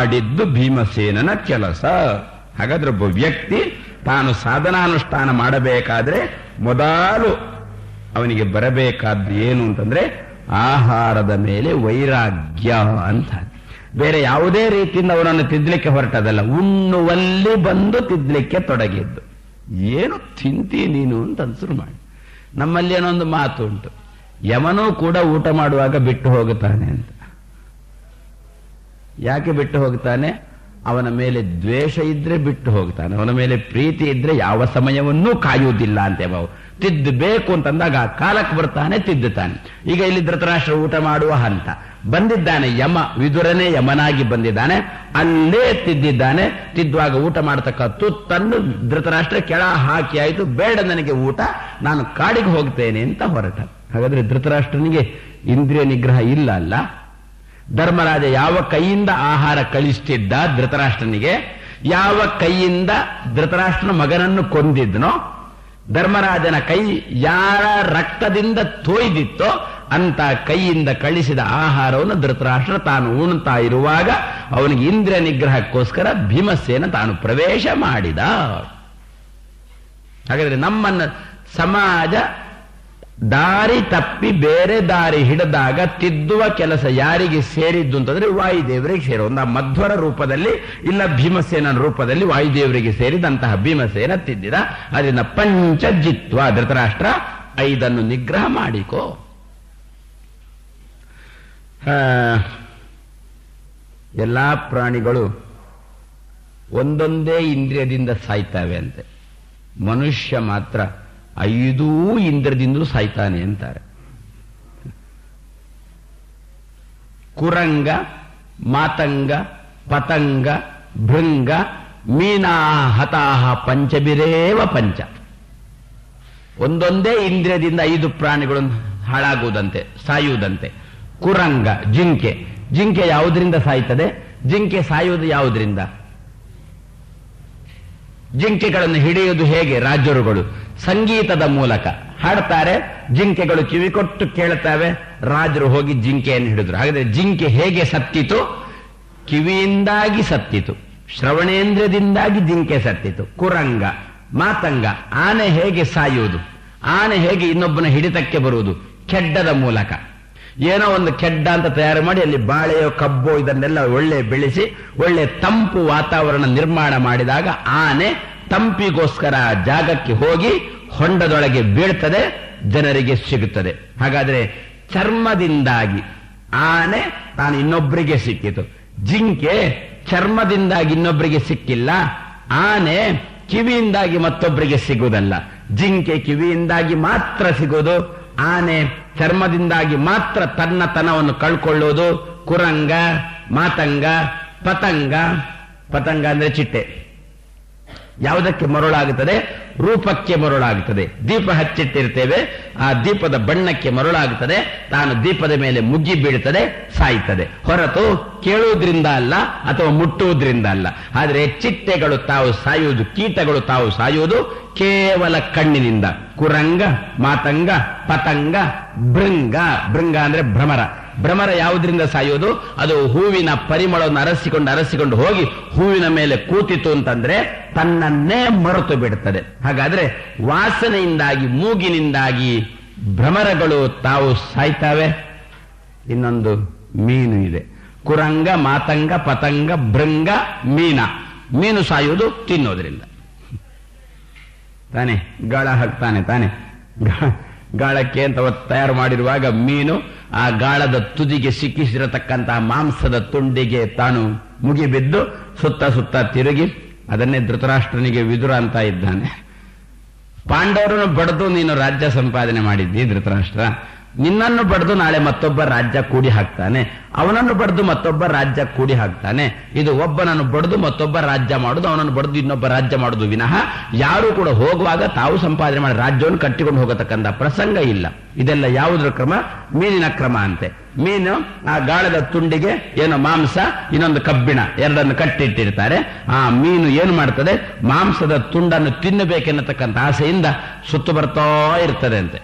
ಮಾಡಿದ್ದು ಭೀಮಸೇನನ ಕೆಲಸ ಹಾಗಾದ್ರೆ ಒಬ್ಬ ವ್ಯಕ್ತಿ ತಾನು ಸಾಧನಾನುಷ್ಠಾನ ಮಾಡಬೇಕಾದ್ರೆ ಮೊದಲು ಅವನಿಗೆ ಬರಬೇಕಾದ್ದು ಏನು ಅಂತಂದ್ರೆ ಆಹಾರದ ಮೇಲೆ ವೈರಾಗ್ಯ ಅಂತ ಬೇರೆ ಯಾವುದೇ ರೀತಿಯಿಂದ ಅವನನ್ನು ತಿದ್ದಲಿಕ್ಕೆ ಹೊರಟದಲ್ಲ ಉಣ್ಣುವಲ್ಲಿ ಬಂದು ತಿದ್ದಲಿಕ್ಕೆ ತೊಡಗಿದ್ದು ಏನು ತಿಂತಿ ನೀನು ಅಂತ ಅನ್ಸರು ಮಾಡಿ ನಮ್ಮಲ್ಲಿ ಏನೋ ಒಂದು ಮಾತು ಉಂಟು ಯಮನೂ ಕೂಡ ಊಟ ಮಾಡುವಾಗ ಬಿಟ್ಟು ಹೋಗುತ್ತಾನೆ ಅಂತ ಯಾಕೆ ಬಿಟ್ಟು ಹೋಗ್ತಾನೆ ಅವನ ಮೇಲೆ ದ್ವೇಷ ಇದ್ರೆ ಬಿಟ್ಟು ಹೋಗ್ತಾನೆ ಅವನ ಮೇಲೆ ಪ್ರೀತಿ ಇದ್ರೆ ಯಾವ ಸಮಯವನ್ನೂ ಕಾಯುವುದಿಲ್ಲ ಅಂತ ಅವ ತಿದ್ದಬೇಕು ಅಂತಂದಾಗ ಆ ಕಾಲಕ್ಕೆ ಬರ್ತಾನೆ ತಿದ್ದುತ್ತಾನೆ ಈಗ ಇಲ್ಲಿ ಧೃತರಾಷ್ಟ್ರ ಊಟ ಮಾಡುವ ಹಂತ ಬಂದಿದ್ದಾನೆ ಯಮ ವಿದುರನೇ ಯಮನಾಗಿ ಬಂದಿದ್ದಾನೆ ಅಲ್ಲೇ ತಿದ್ದಿದ್ದಾನೆ ತಿದ್ದುವಾಗ ಊಟ ಮಾಡತಕ್ಕ ತುತ್ತನ್ನು ಧೃತರಾಷ್ಟ್ರ ಕೆಳ ಹಾಕಿ ಆಯ್ತು ಬೇಡ ನನಗೆ ಊಟ ನಾನು ಕಾಡಿಗೆ ಹೋಗ್ತೇನೆ ಅಂತ ಹೊರಟ ಹಾಗಾದ್ರೆ ಧೃತರಾಷ್ಟ್ರನಿಗೆ ಇಂದ್ರಿಯ ನಿಗ್ರಹ ಇಲ್ಲ ಅಲ್ಲ ಧರ್ಮರಾಜ ಯಾವ ಕೈಯಿಂದ ಆಹಾರ ಕಳಿಸ್ತಿದ್ದ ಧೃತರಾಷ್ಟ್ರನಿಗೆ ಯಾವ ಕೈಯಿಂದ ಧೃತರಾಷ್ಟ್ರನ ಮಗನನ್ನು ಕೊಂದಿದ್ನೋ ಧರ್ಮರಾಜನ ಕೈ ಯಾರ ರಕ್ತದಿಂದ ತೋಯ್ದಿತ್ತೋ ಅಂತ ಕೈಯಿಂದ ಕಳಿಸಿದ ಆಹಾರವನ್ನು ಧೃತರಾಷ್ಟ್ರ ತಾನು ಉಣ್ತಾ ಇರುವಾಗ ಅವನಿಗೆ ಇಂದ್ರಿಯ ನಿಗ್ರಹಕ್ಕೋಸ್ಕರ ಭೀಮಸೇನ ತಾನು ಪ್ರವೇಶ ಮಾಡಿದ ಹಾಗಾದ್ರೆ ನಮ್ಮನ್ನ ಸಮಾಜ ದಾರಿ ತಪ್ಪಿ ಬೇರೆ ದಾರಿ ಹಿಡಿದಾಗ ತಿದ್ದುವ ಕೆಲಸ ಯಾರಿಗೆ ಸೇರಿದ್ದು ಅಂತಂದ್ರೆ ವಾಯುದೇವರಿಗೆ ಸೇರೋ ಒಂದು ಮಧ್ವರ ರೂಪದಲ್ಲಿ ಇಲ್ಲ ಭೀಮಸೇನ ರೂಪದಲ್ಲಿ ವಾಯುದೇವರಿಗೆ ಸೇರಿದಂತಹ ಭೀಮಸೇನ ತಿದ್ದಿದ ಅದರಿಂದ ಪಂಚಜಿತ್ವ ಧೃತರಾಷ್ಟ್ರ ಐದನ್ನು ನಿಗ್ರಹ ಮಾಡಿಕೋ ಆ, ಎಲ್ಲಾ ಪ್ರಾಣಿಗಳು ಒಂದೊಂದೇ ಇಂದ್ರಿಯದಿಂದ ಸಾಯ್ತವೆ ಅಂತೆ ಮನುಷ್ಯ ಮಾತ್ರ ಐದೂ ಇಂದ್ರದಿಂದಲೂ ಸಾಯ್ತಾನೆ ಅಂತಾರೆ ಕುರಂಗ ಮಾತಂಗ ಪತಂಗ ಭೃಂಗ ಮೀನಾ ಹತಾಹ ಪಂಚಬಿರೇವ ಪಂಚ ಒಂದೊಂದೇ ಇಂದ್ರಿಯದಿಂದ ಐದು ಪ್ರಾಣಿಗಳು ಹಾಳಾಗುವುದಂತೆ ಸಾಯುವುದಂತೆ ಕುರಂಗ ಜಿಂಕೆ ಜಿಂಕೆ ಯಾವುದರಿಂದ ಸಾಯ್ತದೆ ಜಿಂಕೆ ಸಾಯುವುದು ಯಾವುದರಿಂದ ಜಿಂಕೆಗಳನ್ನು ಹಿಡಿಯುವುದು ಹೇಗೆ ರಾಜರುಗಳು ಸಂಗೀತದ ಮೂಲಕ ಹಾಡ್ತಾರೆ ಜಿಂಕೆಗಳು ಕಿವಿ ಕೊಟ್ಟು ಕೇಳುತ್ತವೆ ರಾಜರು ಹೋಗಿ ಜಿಂಕೆಯನ್ನು ಹಿಡಿದ್ರು ಹಾಗಾದ್ರೆ ಜಿಂಕೆ ಹೇಗೆ ಸತ್ತಿತು ಕಿವಿಯಿಂದಾಗಿ ಸತ್ತಿತು ಶ್ರವಣೇಂದ್ರದಿಂದಾಗಿ ಜಿಂಕೆ ಸತ್ತಿತು ಕುರಂಗ ಮಾತಂಗ ಆನೆ ಹೇಗೆ ಸಾಯುವುದು ಆನೆ ಹೇಗೆ ಇನ್ನೊಬ್ಬನ ಹಿಡಿತಕ್ಕೆ ಬರುವುದು ಕೆಡ್ಡದ ಮೂಲಕ ಏನೋ ಒಂದು ಕೆಡ್ಡ ಅಂತ ತಯಾರು ಮಾಡಿ ಅಲ್ಲಿ ಬಾಳೆಯೋ ಕಬ್ಬೋ ಇದನ್ನೆಲ್ಲ ಒಳ್ಳೆ ಬೆಳೆಸಿ ಒಳ್ಳೆ ತಂಪು ವಾತಾವರಣ ನಿರ್ಮಾಣ ಮಾಡಿದಾಗ ಆನೆ ತಂಪಿಗೋಸ್ಕರ ಆ ಜಾಗಕ್ಕೆ ಹೋಗಿ ಹೊಂಡದೊಳಗೆ ಬೀಳ್ತದೆ ಜನರಿಗೆ ಸಿಗುತ್ತದೆ ಹಾಗಾದ್ರೆ ಚರ್ಮದಿಂದಾಗಿ ಆನೆ ತಾನು ಇನ್ನೊಬ್ಬರಿಗೆ ಸಿಕ್ಕಿತು ಜಿಂಕೆ ಚರ್ಮದಿಂದಾಗಿ ಇನ್ನೊಬ್ಬರಿಗೆ ಸಿಕ್ಕಿಲ್ಲ ಆನೆ ಕಿವಿಯಿಂದಾಗಿ ಮತ್ತೊಬ್ಬರಿಗೆ ಸಿಗುವುದಲ್ಲ ಜಿಂಕೆ ಕಿವಿಯಿಂದಾಗಿ ಮಾತ್ರ ಸಿಗೋದು ಆನೆ ಚರ್ಮದಿಂದಾಗಿ ಮಾತ್ರ ತನ್ನ ತನವನ್ನು ಕಳ್ಕೊಳ್ಳೋದು ಕುರಂಗ ಮಾತಂಗ ಪತಂಗ ಪತಂಗ ಅಂದ್ರೆ ಚಿಟ್ಟೆ ಯಾವುದಕ್ಕೆ ಮರುಳಾಗುತ್ತದೆ ರೂಪಕ್ಕೆ ಮರುಳಾಗುತ್ತದೆ ದೀಪ ಹಚ್ಚಿಟ್ಟಿರ್ತೇವೆ ಆ ದೀಪದ ಬಣ್ಣಕ್ಕೆ ಮರುಳಾಗುತ್ತದೆ ತಾನು ದೀಪದ ಮೇಲೆ ಮುಗ್ಗಿ ಬೀಳುತ್ತದೆ ಸಾಯ್ತದೆ ಹೊರತು ಕೇಳುವುದರಿಂದ ಅಲ್ಲ ಅಥವಾ ಮುಟ್ಟುವುದರಿಂದ ಅಲ್ಲ ಆದರೆ ಚಿಟ್ಟೆಗಳು ತಾವು ಸಾಯುವುದು ಕೀಟಗಳು ತಾವು ಸಾಯುವುದು ಕೇವಲ ಕಣ್ಣಿನಿಂದ ಕುರಂಗ ಮಾತಂಗ ಪತಂಗ ಭೃಂಗ ಭೃಂಗ ಅಂದ್ರೆ ಭ್ರಮರ ಭ್ರಮರ ಯಾವುದರಿಂದ ಸಾಯೋದು ಅದು ಹೂವಿನ ಪರಿಮಳವನ್ನು ಅರಸಿಕೊಂಡು ಅರಸಿಕೊಂಡು ಹೋಗಿ ಹೂವಿನ ಮೇಲೆ ಕೂತಿತು ಅಂತಂದ್ರೆ ತನ್ನನ್ನೇ ಮರೆತು ಬಿಡುತ್ತದೆ ಹಾಗಾದ್ರೆ ವಾಸನೆಯಿಂದಾಗಿ ಮೂಗಿನಿಂದಾಗಿ ಭ್ರಮರಗಳು ತಾವು ಸಾಯ್ತವೆ ಇನ್ನೊಂದು ಮೀನು ಇದೆ ಕುರಂಗ ಮಾತಂಗ ಪತಂಗ ಭೃಂಗ ಮೀನ ಮೀನು ಸಾಯುವುದು ತಿನ್ನೋದ್ರಿಂದ ತಾನೆ ಗಾಳ ಹಾಕ್ತಾನೆ ತಾನೆ ಗಾ- ಗಾಳಕ್ಕೆ ಅಂತ ಅವತ್ತು ತಯಾರು ಮಾಡಿರುವಾಗ ಮೀನು ಆ ಗಾಳದ ತುದಿಗೆ ಸಿಕ್ಕಿಸಿರತಕ್ಕಂತಹ ಮಾಂಸದ ತುಂಡಿಗೆ ತಾನು ಮುಗಿಬಿದ್ದು ಸುತ್ತ ಸುತ್ತ ತಿರುಗಿ ಅದನ್ನೇ ಧೃತರಾಷ್ಟ್ರನಿಗೆ ವಿದುರ ಅಂತ ಇದ್ದಾನೆ ಪಾಂಡವರನ್ನು ಬಡ್ದು ನೀನು ರಾಜ್ಯ ಸಂಪಾದನೆ ಮಾಡಿದ್ದಿ ಧೃತರಾಷ್ಟ್ರ ನಿನ್ನನ್ನು ಬಡ್ದು ನಾಳೆ ಮತ್ತೊಬ್ಬ ರಾಜ್ಯ ಕೂಡಿ ಹಾಕ್ತಾನೆ ಅವನನ್ನು ಬಡ್ದು ಮತ್ತೊಬ್ಬ ರಾಜ್ಯ ಕೂಡಿ ಹಾಕ್ತಾನೆ ಇದು ಒಬ್ಬನನ್ನು ಬಡ್ದು ಮತ್ತೊಬ್ಬ ರಾಜ್ಯ ಮಾಡುದು ಅವನನ್ನು ಬಡ್ದು ಇನ್ನೊಬ್ಬ ರಾಜ್ಯ ಮಾಡುದು ವಿನಃ ಯಾರು ಕೂಡ ಹೋಗುವಾಗ ತಾವು ಸಂಪಾದನೆ ಮಾಡಿ ರಾಜ್ಯವನ್ನು ಕಟ್ಟಿಕೊಂಡು ಹೋಗತಕ್ಕಂಥ ಪ್ರಸಂಗ ಇಲ್ಲ ಇದೆಲ್ಲ ಯಾವುದ್ರ ಕ್ರಮ ಮೀನಿನ ಕ್ರಮ ಅಂತೆ ಮೀನು ಆ ಗಾಳದ ತುಂಡಿಗೆ ಏನೋ ಮಾಂಸ ಇನ್ನೊಂದು ಕಬ್ಬಿಣ ಎರಡನ್ನು ಕಟ್ಟಿಟ್ಟಿರ್ತಾರೆ ಆ ಮೀನು ಏನು ಮಾಡ್ತದೆ ಮಾಂಸದ ತುಂಡನ್ನು ತಿನ್ನಬೇಕೆನ್ನತಕ್ಕಂಥ ಆಸೆಯಿಂದ ಸುತ್ತು ಬರ್ತಾ ಇರ್ತದೆ ಅಂತೆ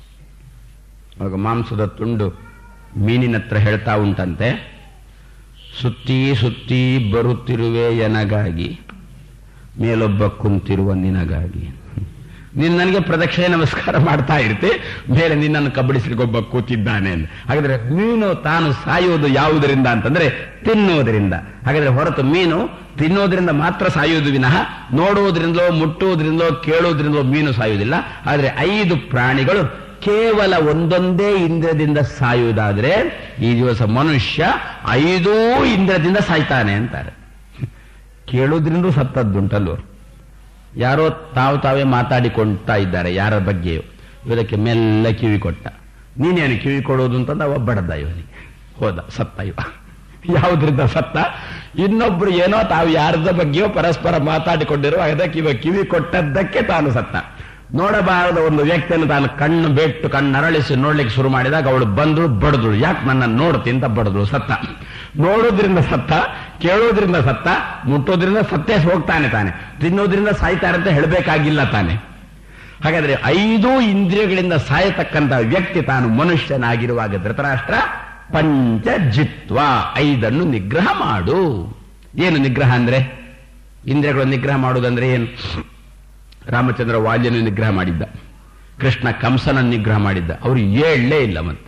ಆಗ ಮಾಂಸದ ತುಂಡು ಮೀನಿನ ಹತ್ರ ಹೇಳ್ತಾ ಉಂಟಂತೆ ಸುತ್ತಿ ಸುತ್ತಿ ಬರುತ್ತಿರುವೆ ಎನಗಾಗಿ ಮೇಲೊಬ್ಬ ಕುಂತಿರುವ ನಿನಗಾಗಿ ನೀನು ನನಗೆ ಪ್ರದಕ್ಷಿಣೆ ನಮಸ್ಕಾರ ಮಾಡ್ತಾ ಇರ್ತಿ ಮೇಲೆ ನಿನ್ನನ್ನು ಕಬಡಿಸಲಿಗೊಬ್ಬ ಕೂತಿದ್ದಾನೆ ಅಂತ ಹಾಗಾದ್ರೆ ಮೀನು ತಾನು ಸಾಯುವುದು ಯಾವುದರಿಂದ ಅಂತಂದ್ರೆ ತಿನ್ನುವುದರಿಂದ ಹಾಗಾದ್ರೆ ಹೊರತು ಮೀನು ತಿನ್ನೋದ್ರಿಂದ ಮಾತ್ರ ಸಾಯುವುದು ವಿನಃ ನೋಡುವುದರಿಂದಲೋ ಮುಟ್ಟುವುದರಿಂದಲೋ ಕೇಳುವುದರಿಂದಲೋ ಮೀನು ಸಾಯುವುದಿಲ್ಲ ಆದರೆ ಐದು ಪ್ರಾಣಿಗಳು ಕೇವಲ ಒಂದೊಂದೇ ಇಂದ್ರದಿಂದ ಸಾಯುವುದಾದ್ರೆ ಈ ದಿವಸ ಮನುಷ್ಯ ಐದೂ ಇಂದ್ರದಿಂದ ಸಾಯ್ತಾನೆ ಅಂತಾರೆ ಕೇಳೋದ್ರಿಂದ ಸತ್ತದ್ದುಂಟಲ್ವ ಯಾರೋ ತಾವು ತಾವೇ ಮಾತಾಡಿಕೊಳ್ತಾ ಇದ್ದಾರೆ ಯಾರ ಬಗ್ಗೆಯೂ ಇವರಕ್ಕೆ ಮೆಲ್ಲ ಕಿವಿ ಕೊಟ್ಟ ನೀನೇನು ಕಿವಿ ಕೊಡೋದು ಅಂತಂದ ಅವ ಬಡದ ಇವನಿಗೆ ಹೋದ ಸತ್ತ ಇವ ಯಾವುದ್ರಿಂದ ಸತ್ತ ಇನ್ನೊಬ್ರು ಏನೋ ತಾವು ಯಾರದ ಬಗ್ಗೆಯೋ ಪರಸ್ಪರ ಮಾತಾಡಿಕೊಂಡಿರುವ ಅದಕ್ಕೆ ಇವ ಕಿವಿ ಕೊಟ್ಟದ್ದಕ್ಕೆ ತಾನು ಸತ್ತ ನೋಡಬಾರದ ಒಂದು ವ್ಯಕ್ತಿಯನ್ನು ತಾನು ಕಣ್ಣು ಬೆಟ್ಟು ಕಣ್ಣು ಅರಳಿಸಿ ನೋಡ್ಲಿಕ್ಕೆ ಶುರು ಮಾಡಿದಾಗ ಅವಳು ಬಂದಳು ಬಡದಳು ಯಾಕೆ ನನ್ನ ನೋಡ್ತಿ ಅಂತ ಬಡದಳು ಸತ್ತ ನೋಡೋದ್ರಿಂದ ಸತ್ತ ಕೇಳೋದ್ರಿಂದ ಸತ್ತ ಮುಟ್ಟೋದ್ರಿಂದ ಸತ್ತೇ ಹೋಗ್ತಾನೆ ತಾನೆ ತಿನ್ನೋದ್ರಿಂದ ಸಾಯ್ತಾರೆ ಅಂತ ಹೇಳಬೇಕಾಗಿಲ್ಲ ತಾನೆ ಹಾಗಾದ್ರೆ ಐದು ಇಂದ್ರಿಯಗಳಿಂದ ಸಾಯತಕ್ಕಂತ ವ್ಯಕ್ತಿ ತಾನು ಮನುಷ್ಯನಾಗಿರುವಾಗ ಧೃತರಾಷ್ಟ್ರ ಪಂಚಜಿತ್ವ ಐದನ್ನು ನಿಗ್ರಹ ಮಾಡು ಏನು ನಿಗ್ರಹ ಅಂದ್ರೆ ಇಂದ್ರಿಯಗಳನ್ನು ನಿಗ್ರಹ ಮಾಡುವುದಂದ್ರೆ ಏನು ರಾಮಚಂದ್ರ ವಾಲ್ಯನ ನಿಗ್ರಹ ಮಾಡಿದ್ದ ಕೃಷ್ಣ ಕಂಸನ ನಿಗ್ರಹ ಮಾಡಿದ್ದ ಅವರು ಏಳಲೇ ಇಲ್ಲ ಮತ್ತೆ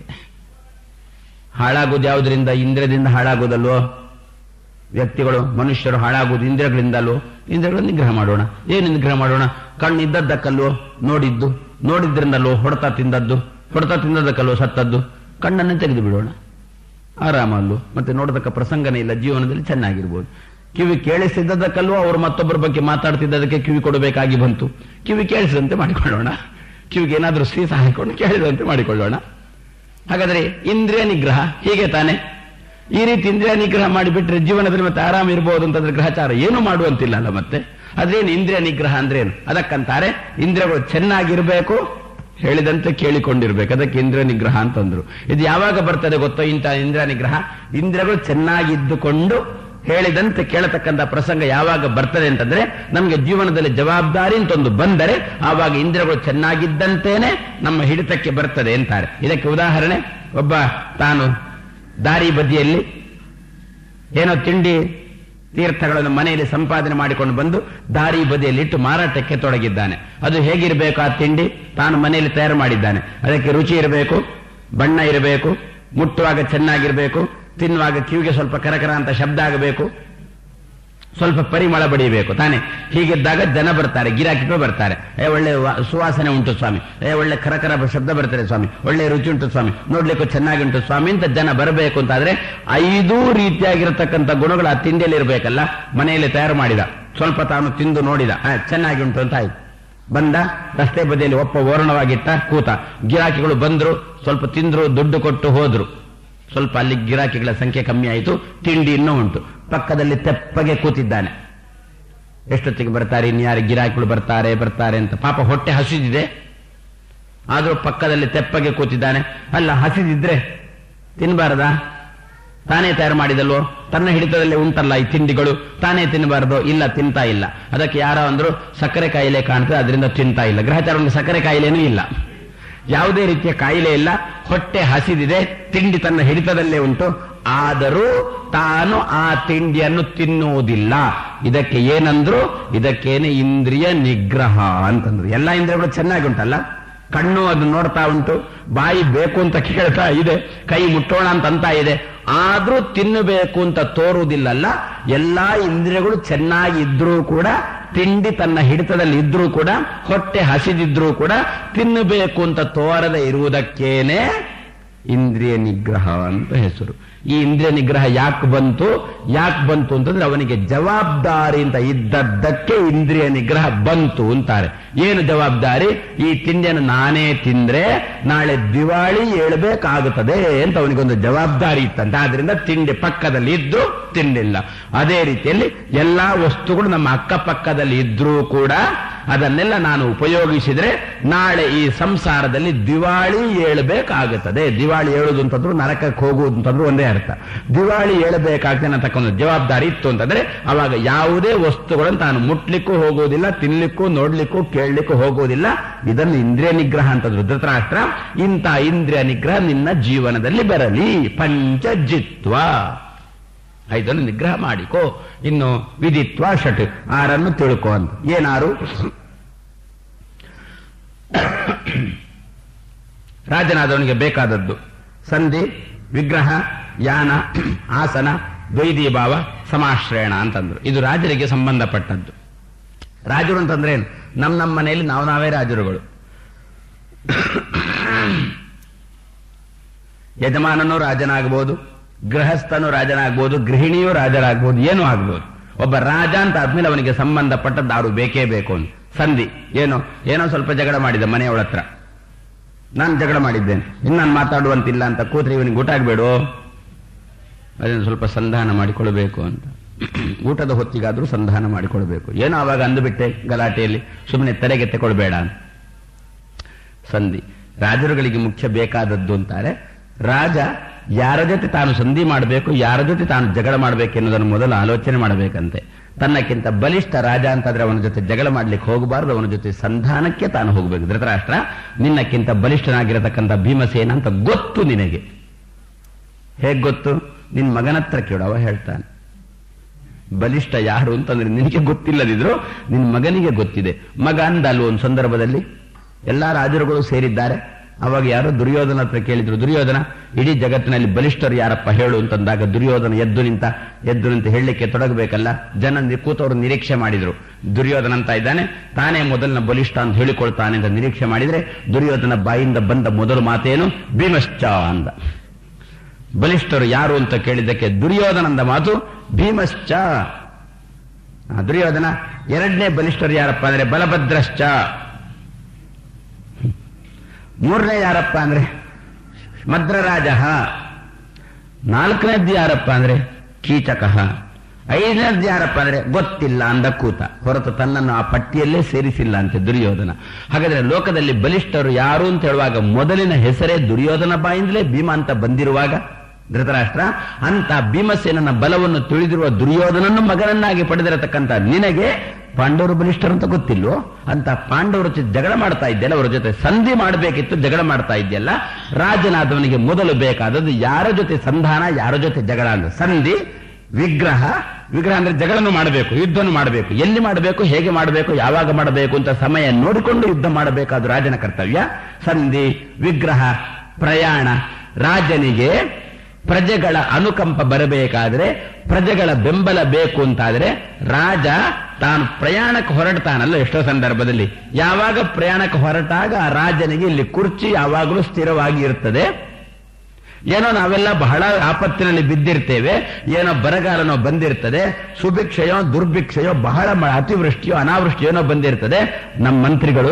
ಹಾಳಾಗೋದು ಯಾವುದರಿಂದ ಇಂದ್ರದಿಂದ ಹಾಳಾಗೋದಲ್ವೋ ವ್ಯಕ್ತಿಗಳು ಮನುಷ್ಯರು ಹಾಳಾಗುವುದು ಇಂದ್ರಿಯಗಳಿಂದಲ್ವೋ ಇಂದ್ರಿಯಗಳನ್ನು ನಿಗ್ರಹ ಮಾಡೋಣ ಏನು ನಿಗ್ರಹ ಮಾಡೋಣ ಕಣ್ಣು ಇದ್ದದ್ದಕ್ಕಲ್ವೋ ನೋಡಿದ್ದು ನೋಡಿದ್ರಿಂದಲ್ವೋ ಹೊಡೆತ ತಿಂದದ್ದು ಹೊಡೆತ ತಿಂದದ್ದಕ್ಕಲ್ವೋ ಸತ್ತದ್ದು ಕಣ್ಣನ್ನು ತೆಗೆದು ಬಿಡೋಣ ಆರಾಮಲ್ಲು ಮತ್ತೆ ನೋಡತಕ್ಕ ಪ್ರಸಂಗನೇ ಇಲ್ಲ ಜೀವನದಲ್ಲಿ ಚೆನ್ನಾಗಿರ್ಬೋದು ಕಿವಿ ಕೇಳಿಸಿದ್ದದಕ್ಕಲ್ವೋ ಅವರು ಮತ್ತೊಬ್ಬರ ಬಗ್ಗೆ ಮಾತಾಡ್ತಿದ್ದದಕ್ಕೆ ಕಿವಿ ಕೊಡಬೇಕಾಗಿ ಬಂತು ಕಿವಿ ಕೇಳಿಸಿದಂತೆ ಮಾಡಿಕೊಳ್ಳೋಣ ಕಿವಿಗೆ ಏನಾದರೂ ಸೀಸ ಹಾಕಿಕೊಂಡು ಕೇಳಿದಂತೆ ಮಾಡಿಕೊಳ್ಳೋಣ ಹಾಗಾದ್ರೆ ಇಂದ್ರಿಯ ನಿಗ್ರಹ ಹೀಗೆ ತಾನೆ ಈ ರೀತಿ ಇಂದ್ರಿಯ ನಿಗ್ರಹ ಮಾಡಿಬಿಟ್ರೆ ಜೀವನದಲ್ಲಿ ಮತ್ತೆ ಆರಾಮ ಇರಬಹುದು ಅಂತಂದ್ರೆ ಗ್ರಹಚಾರ ಏನು ಮಾಡುವಂತಿಲ್ಲ ಅಲ್ಲ ಮತ್ತೆ ಅದೇನು ಇಂದ್ರಿಯ ನಿಗ್ರಹ ಅಂದ್ರೆ ಏನು ಅದಕ್ಕಂತಾರೆ ಇಂದ್ರಿಯಗಳು ಚೆನ್ನಾಗಿರ್ಬೇಕು ಹೇಳಿದಂತೆ ಕೇಳಿಕೊಂಡಿರ್ಬೇಕು ಅದಕ್ಕೆ ಇಂದ್ರಿಯ ನಿಗ್ರಹ ಅಂತಂದ್ರು ಇದು ಯಾವಾಗ ಬರ್ತದೆ ಗೊತ್ತೋ ಇಂಥ ಇಂದ್ರಿಯ ನಿಗ್ರಹ ಇಂದ್ರಿಯಗಳು ಚೆನ್ನಾಗಿದ್ದುಕೊಂಡು ಹೇಳಿದಂತೆ ಕೇಳತಕ್ಕಂಥ ಪ್ರಸಂಗ ಯಾವಾಗ ಬರ್ತದೆ ಅಂತಂದ್ರೆ ನಮಗೆ ಜೀವನದಲ್ಲಿ ಜವಾಬ್ದಾರಿ ಅಂತ ಒಂದು ಬಂದರೆ ಆವಾಗ ಇಂದ್ರಿಯಗಳು ಚೆನ್ನಾಗಿದ್ದಂತೇನೆ ನಮ್ಮ ಹಿಡಿತಕ್ಕೆ ಬರ್ತದೆ ಅಂತಾರೆ ಇದಕ್ಕೆ ಉದಾಹರಣೆ ಒಬ್ಬ ತಾನು ದಾರಿ ಬದಿಯಲ್ಲಿ ಏನೋ ತಿಂಡಿ ತೀರ್ಥಗಳನ್ನು ಮನೆಯಲ್ಲಿ ಸಂಪಾದನೆ ಮಾಡಿಕೊಂಡು ಬಂದು ದಾರಿ ಬದಿಯಲ್ಲಿ ಇಟ್ಟು ಮಾರಾಟಕ್ಕೆ ತೊಡಗಿದ್ದಾನೆ ಅದು ಹೇಗಿರಬೇಕು ಆ ತಿಂಡಿ ತಾನು ಮನೆಯಲ್ಲಿ ತಯಾರು ಮಾಡಿದ್ದಾನೆ ಅದಕ್ಕೆ ರುಚಿ ಇರಬೇಕು ಬಣ್ಣ ಇರಬೇಕು ಮುಟ್ಟುವಾಗ ಚೆನ್ನಾಗಿರಬೇಕು ತಿನ್ನುವಾಗ ಕಿವಿಗೆ ಸ್ವಲ್ಪ ಕರಕರ ಅಂತ ಶಬ್ದ ಆಗಬೇಕು ಸ್ವಲ್ಪ ಪರಿಮಳ ಬಡಿಯಬೇಕು ತಾನೆ ಹೀಗಿದ್ದಾಗ ಜನ ಬರ್ತಾರೆ ಗಿರಾಕಿಗಳು ಬರ್ತಾರೆ ಏ ಒಳ್ಳೆ ವಾ- ಸುವಾಸನೆ ಉಂಟು ಸ್ವಾಮಿ ಏ ಒಳ್ಳೆ ಕರಕರ ಶಬ್ದ ಬರ್ತಾರೆ ಸ್ವಾಮಿ ಒಳ್ಳೆ ರುಚಿ ಉಂಟು ಸ್ವಾಮಿ ನೋಡ್ಲಿಕ್ಕೂ ಚೆನ್ನಾಗಿ ಉಂಟು ಸ್ವಾಮಿ ಅಂತ ಜನ ಬರಬೇಕು ಅಂತಾದ್ರೆ ಐದೂ ರೀತಿಯಾಗಿರತಕ್ಕಂಥ ಗುಣಗಳು ಆ ತಿಂಡಿಯಲ್ಲಿ ಇರಬೇಕಲ್ಲ ಮನೆಯಲ್ಲಿ ತಯಾರು ಮಾಡಿದ ಸ್ವಲ್ಪ ತಾನು ತಿಂದು ನೋಡಿದ ಆ, ಚೆನ್ನಾಗಿ ಉಂಟು ಅಂತ ಆಯ್ತು ಬಂದ ರಸ್ತೆ ಬದಿಯಲ್ಲಿ ಒಪ್ಪ ಓರಣವಾಗಿಟ್ಟ ಕೂತ ಗಿರಾಕಿಗಳು ಬಂದ್ರು ಸ್ವಲ್ಪ ತಿಂದ್ರು ದುಡ್ಡು ಕೊಟ್ಟು ಹೋದ್ರು ಸ್ವಲ್ಪ ಅಲ್ಲಿ ಗಿರಾಕಿಗಳ ಸಂಖ್ಯೆ ಕಮ್ಮಿ ಆಯಿತು ತಿಂಡಿ ಇನ್ನೂ ಉಂಟು ಪಕ್ಕದಲ್ಲಿ ತೆಪ್ಪಗೆ ಕೂತಿದ್ದಾನೆ ಎಷ್ಟೊತ್ತಿಗೆ ಬರ್ತಾರೆ ಇನ್ಯಾರು ಗಿರಾಕಿಗಳು ಬರ್ತಾರೆ ಬರ್ತಾರೆ ಅಂತ ಪಾಪ ಹೊಟ್ಟೆ ಹಸಿದಿದೆ ಆದ್ರೂ ಪಕ್ಕದಲ್ಲಿ ತೆಪ್ಪಗೆ ಕೂತಿದ್ದಾನೆ ಅಲ್ಲ ಹಸಿದಿದ್ರೆ ತಿನ್ಬಾರದಾ ತಾನೇ ತಯಾರು ಮಾಡಿದಲ್ವೋ ತನ್ನ ಹಿಡಿತದಲ್ಲಿ ಉಂಟಲ್ಲ ಈ ತಿಂಡಿಗಳು ತಾನೇ ತಿನ್ನಬಾರದು ಇಲ್ಲ ತಿಂತಾ ಇಲ್ಲ ಅದಕ್ಕೆ ಯಾರೋ ಅಂದ್ರು ಸಕ್ಕರೆ ಕಾಯಿಲೆ ಕಾಣ್ತದೆ ಅದರಿಂದ ತಿಂತಾ ಇಲ್ಲ ಗ್ರಹಚಾರಕ್ಕೆ ಸಕ್ಕರೆ ಕಾಯಿಲೆನೂ ಇಲ್ಲ ಯಾವುದೇ ರೀತಿಯ ಕಾಯಿಲೆ ಇಲ್ಲ ಹೊಟ್ಟೆ ಹಸಿದಿದೆ ತಿಂಡಿ ತನ್ನ ಹಿಡಿತದಲ್ಲೇ ಉಂಟು ಆದರೂ ತಾನು ಆ ತಿಂಡಿಯನ್ನು ತಿನ್ನುವುದಿಲ್ಲ ಇದಕ್ಕೆ ಏನಂದ್ರು ಇದಕ್ಕೇನೆ ಇಂದ್ರಿಯ ನಿಗ್ರಹ ಅಂತಂದ್ರು ಎಲ್ಲ ಇಂದ್ರಿಯಗಳು ಚೆನ್ನಾಗಿ ಉಂಟಲ್ಲ ಕಣ್ಣು ಅದು ನೋಡ್ತಾ ಉಂಟು ಬಾಯಿ ಬೇಕು ಅಂತ ಕೇಳ್ತಾ ಇದೆ ಕೈ ಮುಟ್ಟೋಣ ಅಂತ ಅಂತ ಇದೆ ಆದ್ರೂ ತಿನ್ನಬೇಕು ಅಂತ ತೋರುವುದಿಲ್ಲಲ್ಲ ಎಲ್ಲಾ ಇಂದ್ರಿಯಗಳು ಚೆನ್ನಾಗಿ ಇದ್ರೂ ಕೂಡ ತಿಂಡಿ ತನ್ನ ಹಿಡಿತದಲ್ಲಿ ಇದ್ರೂ ಕೂಡ ಹೊಟ್ಟೆ ಹಸಿದಿದ್ರೂ ಕೂಡ ತಿನ್ನಬೇಕು ಅಂತ ತೋರದೆ ಇರುವುದಕ್ಕೇನೆ ಇಂದ್ರಿಯ ನಿಗ್ರಹ ಅಂತ ಹೆಸರು ಈ ಇಂದ್ರಿಯ ನಿಗ್ರಹ ಯಾಕೆ ಬಂತು ಯಾಕೆ ಬಂತು ಅಂತಂದ್ರೆ ಅವನಿಗೆ ಜವಾಬ್ದಾರಿ ಅಂತ ಇದ್ದದ್ದಕ್ಕೆ ಇಂದ್ರಿಯ ನಿಗ್ರಹ ಬಂತು ಅಂತಾರೆ ಏನು ಜವಾಬ್ದಾರಿ ಈ ತಿಂಡಿಯನ್ನು ನಾನೇ ತಿಂದ್ರೆ ನಾಳೆ ದಿವಾಳಿ ಏಳ್ಬೇಕಾಗುತ್ತದೆ ಅಂತ ಅವನಿಗೊಂದು ಜವಾಬ್ದಾರಿ ಇತ್ತಂತೆ ಆದ್ರಿಂದ ತಿಂಡಿ ಪಕ್ಕದಲ್ಲಿ ಇದ್ದು ತಿಂಡಿಲ್ಲ ಅದೇ ರೀತಿಯಲ್ಲಿ ಎಲ್ಲಾ ವಸ್ತುಗಳು ನಮ್ಮ ಅಕ್ಕಪಕ್ಕದಲ್ಲಿ ಇದ್ರೂ ಕೂಡ ಅದನ್ನೆಲ್ಲ ನಾನು ಉಪಯೋಗಿಸಿದ್ರೆ ನಾಳೆ ಈ ಸಂಸಾರದಲ್ಲಿ ದಿವಾಳಿ ಏಳಬೇಕಾಗುತ್ತದೆ ದಿವಾಳಿ ಏಳುದು ಅಂತಂದ್ರು ನರಕಕ್ಕೆ ಹೋಗುವುದು ಅಂತಂದ್ರು ಒಂದೇ ಅರ್ಥ ದಿವಾಳಿ ಏಳಬೇಕಾಗ್ತದೆ ಅನ್ನತಕ್ಕಂಥ ಜವಾಬ್ದಾರಿ ಇತ್ತು ಅಂತಂದ್ರೆ ಅವಾಗ ಯಾವುದೇ ವಸ್ತುಗಳನ್ನು ತಾನು ಮುಟ್ಲಿಕ್ಕೂ ಹೋಗುವುದಿಲ್ಲ ತಿನ್ಲಿಕ್ಕೂ ನೋಡ್ಲಿಕ್ಕೂ ಕೇಳಲಿಕ್ಕೂ ಹೋಗುವುದಿಲ್ಲ ಇದನ್ನು ಇಂದ್ರಿಯ ನಿಗ್ರಹ ಅಂತಂದ್ರು ಧೃತರಾಷ್ಟ್ರ ಇಂಥ ಇಂದ್ರಿಯ ನಿಗ್ರಹ ನಿನ್ನ ಜೀವನದಲ್ಲಿ ಬರಲಿ ಪಂಚಜಿತ್ವ ಐದನ್ನು ನಿಗ್ರಹ ಮಾಡಿಕೋ ಇನ್ನು ವಿದಿತ್ವ ಷಟ್ ಆರನ್ನು ತಿಳ್ಕೋ ಅಂತ ಏನಾರು ರಾಜನಾದವನಿಗೆ ಬೇಕಾದದ್ದು ಸಂಧಿ ವಿಗ್ರಹ ಯಾನ ಆಸನ ದ್ವೈದಿ ಭಾವ ಸಮಾಶ್ರಯಣ ಅಂತಂದ್ರು ಇದು ರಾಜರಿಗೆ ಸಂಬಂಧಪಟ್ಟದ್ದು ರಾಜರು ಅಂತಂದ್ರೆ ಏನು ನಮ್ಮ ನಮ್ಮ ಮನೆಯಲ್ಲಿ ನಾವು ನಾವೇ ರಾಜರುಗಳು ಯಜಮಾನನು ರಾಜನಾಗಬಹುದು ಗೃಹಸ್ಥನು ರಾಜನಾಗಬಹುದು ಗೃಹಿಣಿಯೂ ರಾಜರಾಗಬಹುದು ಏನೂ ಆಗ್ಬೋದು ಒಬ್ಬ ರಾಜ ಅಂತ ಆದ್ಮೇಲೆ ಅವನಿಗೆ ಸಂಬಂಧಪಟ್ಟದ್ದು ಆರು ಬೇಕೇ ಬೇಕು ಅಂತ ಸಂಧಿ ಏನೋ ಏನೋ ಸ್ವಲ್ಪ ಜಗಳ ಮಾಡಿದ ಮನೆಯವಳ ಹತ್ರ ನಾನು ಜಗಳ ಮಾಡಿದ್ದೇನೆ ಇನ್ನು ನಾನು ಮಾತಾಡುವಂತಿಲ್ಲ ಅಂತ ಕೂತ್ರೆ ಇವನಿಗೆ ಊಟ ಆಗ್ಬೇಡು ಅದನ್ನು ಸ್ವಲ್ಪ ಸಂಧಾನ ಮಾಡಿಕೊಳ್ಬೇಕು ಅಂತ ಊಟದ ಹೊತ್ತಿಗಾದ್ರೂ ಸಂಧಾನ ಮಾಡಿಕೊಳ್ಬೇಕು ಏನೋ ಆವಾಗ ಅಂದುಬಿಟ್ಟೆ ಗಲಾಟೆಯಲ್ಲಿ ಸುಮ್ಮನೆ ತಲೆಗೆ ತೆಕೊಳ್ಬೇಡ ಅಂತ ಸಂಧಿ ರಾಜರುಗಳಿಗೆ ಮುಖ್ಯ ಬೇಕಾದದ್ದು ಅಂತಾರೆ ರಾಜ ಯಾರ ಜೊತೆ ತಾನು ಸಂಧಿ ಮಾಡಬೇಕು ಯಾರ ಜೊತೆ ತಾನು ಜಗಳ ಮಾಡಬೇಕು ಎನ್ನುವುದನ್ನು ಮೊದಲು ಆಲೋಚನೆ ಮಾಡಬೇಕಂತೆ ತನ್ನಕ್ಕಿಂತ ಬಲಿಷ್ಠ ರಾಜ ಅಂತಾದ್ರೆ ಅವನ ಜೊತೆ ಜಗಳ ಮಾಡ್ಲಿಕ್ಕೆ ಹೋಗಬಾರದು ಅವನ ಜೊತೆ ಸಂಧಾನಕ್ಕೆ ತಾನು ಹೋಗಬೇಕು ಧೃತರಾಷ್ಟ್ರ ನಿನ್ನಕ್ಕಿಂತ ಬಲಿಷ್ಠನಾಗಿರತಕ್ಕಂಥ ಭೀಮಸೇನ ಅಂತ ಗೊತ್ತು ನಿನಗೆ ಹೇಗ್ ಗೊತ್ತು ನಿನ್ ಮಗನ ಹತ್ರ ಕೇಳು ಅವ ಹೇಳ್ತಾನೆ ಬಲಿಷ್ಠ ಯಾರು ಅಂತಂದ್ರೆ ನಿನಗೆ ಗೊತ್ತಿಲ್ಲದಿದ್ರು ನಿನ್ ಮಗನಿಗೆ ಗೊತ್ತಿದೆ ಮಗ ಅಂದಲ್ವ ಒಂದು ಸಂದರ್ಭದಲ್ಲಿ ಎಲ್ಲಾ ರಾಜರುಗಳು ಸೇರಿದ್ದಾರೆ ಅವಾಗ ಯಾರೋ ದುರ್ಯೋಧನ ಹತ್ರ ಕೇಳಿದ್ರು ದುರ್ಯೋಧನ ಇಡೀ ಜಗತ್ತಿನಲ್ಲಿ ಬಲಿಷ್ಠರು ಯಾರಪ್ಪ ಹೇಳು ಅಂತಂದಾಗ ದುರ್ಯೋಧನ ಎದ್ದು ನಿಂತ ಎದ್ದು ನಿಂತ ಹೇಳಲಿಕ್ಕೆ ತೊಡಗಬೇಕಲ್ಲ ಜನ ನಿ- ಕೂತವರು ನಿರೀಕ್ಷೆ ಮಾಡಿದ್ರು ದುರ್ಯೋಧನ ಅಂತ ಇದ್ದಾನೆ ತಾನೇ ಮೊದಲಿನ ಬಲಿಷ್ಠ ಅಂತ ಹೇಳಿಕೊಳ್ತಾನೆ ಅಂತ ನಿರೀಕ್ಷೆ ಮಾಡಿದ್ರೆ ದುರ್ಯೋಧನ ಬಾಯಿಂದ ಬಂದ ಮೊದಲು ಮಾತೇನು ಭೀಮಶ್ಚ ಅಂದ ಬಲಿಷ್ಠರು ಯಾರು ಅಂತ ಕೇಳಿದ್ದಕ್ಕೆ ದುರ್ಯೋಧನಂದ ಮಾತು ಭೀಮಶ್ಚ ಆ, ದುರ್ಯೋಧನ ಎರಡನೇ ಬಲಿಷ್ಠರು ಯಾರಪ್ಪ ಅಂದ್ರೆ ಬಲಭದ್ರಶ್ಚ ಮೂರನೇ ಯಾರಪ್ಪ ಅಂದ್ರೆ ಮದ್ರರಾಜ ನಾಲ್ಕನೇದ್ದು ಯಾರಪ್ಪ ಅಂದ್ರೆ ಕೀಚಕ ಐದನೇದ್ದು ಯಾರಪ್ಪ ಅಂದ್ರೆ ಗೊತ್ತಿಲ್ಲ ಅಂದ ಕೂತ ಹೊರತು ತನ್ನನ್ನು ಆ ಪಟ್ಟಿಯಲ್ಲೇ ಸೇರಿಸಿಲ್ಲ ಅಂತೆ ದುರ್ಯೋಧನ ಹಾಗಾದ್ರೆ ಲೋಕದಲ್ಲಿ ಬಲಿಷ್ಠರು ಯಾರು ಅಂತ ಹೇಳುವಾಗ ಮೊದಲಿನ ಹೆಸರೇ ದುರ್ಯೋಧನ ಬಾಯಿಂದಲೇ ಭೀಮ ಅಂತ ಬಂದಿರುವಾಗ ಧೃತರಾಷ್ಟ್ರ ಅಂತ ಭೀಮಸೇನನ ಬಲವನ್ನು ತಿಳಿದಿರುವ ದುರ್ಯೋಧನನ್ನು ಮಗನನ್ನಾಗಿ ಪಡೆದಿರತಕ್ಕಂಥ ನಿನಗೆ ಪಾಂಡವರು ಬಲಿಷ್ಠರು ಅಂತ ಗೊತ್ತಿಲ್ವೋ ಅಂತ ಪಾಂಡವರ ಜೊತೆ ಜಗಳ ಮಾಡ್ತಾ ಇದ್ದೆಲ್ಲ ಅವರ ಜೊತೆ ಸಂಧಿ ಮಾಡಬೇಕಿತ್ತು ಜಗಳ ಮಾಡ್ತಾ ಇದೆಯಲ್ಲ ರಾಜನಾದವನಿಗೆ ಮೊದಲು ಬೇಕಾದದ್ದು ಯಾರ ಜೊತೆ ಸಂಧಾನ ಯಾರ ಜೊತೆ ಜಗಳ ಅಂದ್ರೆ ಸಂಧಿ ವಿಗ್ರಹ ವಿಗ್ರಹ ಅಂದ್ರೆ ಜಗಳನು ಮಾಡಬೇಕು ಯುದ್ಧನು ಮಾಡಬೇಕು ಎಲ್ಲಿ ಮಾಡಬೇಕು ಹೇಗೆ ಮಾಡಬೇಕು ಯಾವಾಗ ಮಾಡಬೇಕು ಅಂತ ಸಮಯ ನೋಡಿಕೊಂಡು ಯುದ್ಧ ಮಾಡಬೇಕಾದ ರಾಜನ ಕರ್ತವ್ಯ ಸಂಧಿ ವಿಗ್ರಹ ಪ್ರಯಾಣ ರಾಜನಿಗೆ ಪ್ರಜೆಗಳ ಅನುಕಂಪ ಬರಬೇಕಾದ್ರೆ ಪ್ರಜೆಗಳ ಬೆಂಬಲ ಬೇಕು ಅಂತಾದ್ರೆ ರಾಜ ತಾನು ಪ್ರಯಾಣಕ್ಕೆ ಹೊರಡ್ತಾನಲ್ಲ ಎಷ್ಟೋ ಸಂದರ್ಭದಲ್ಲಿ ಯಾವಾಗ ಪ್ರಯಾಣಕ್ಕೆ ಹೊರಟಾಗ ಆ ರಾಜನಿಗೆ ಇಲ್ಲಿ ಕುರ್ಚಿ ಯಾವಾಗಲೂ ಸ್ಥಿರವಾಗಿ ಇರ್ತದೆ ಏನೋ ನಾವೆಲ್ಲ ಬಹಳ ಆಪತ್ತಿನಲ್ಲಿ ಬಿದ್ದಿರ್ತೇವೆ ಏನೋ ಬರಗಾಲನೋ ಬಂದಿರ್ತದೆ ಸುಭಿಕ್ಷೆಯೋ ದುರ್ಭಿಕ್ಷೆಯೋ ಬಹಳ ಮ- ಅತಿವೃಷ್ಟಿಯೋ ಅನಾವೃಷ್ಟಿಯೋನೋ ಬಂದಿರ್ತದೆ ನಮ್ಮ ಮಂತ್ರಿಗಳು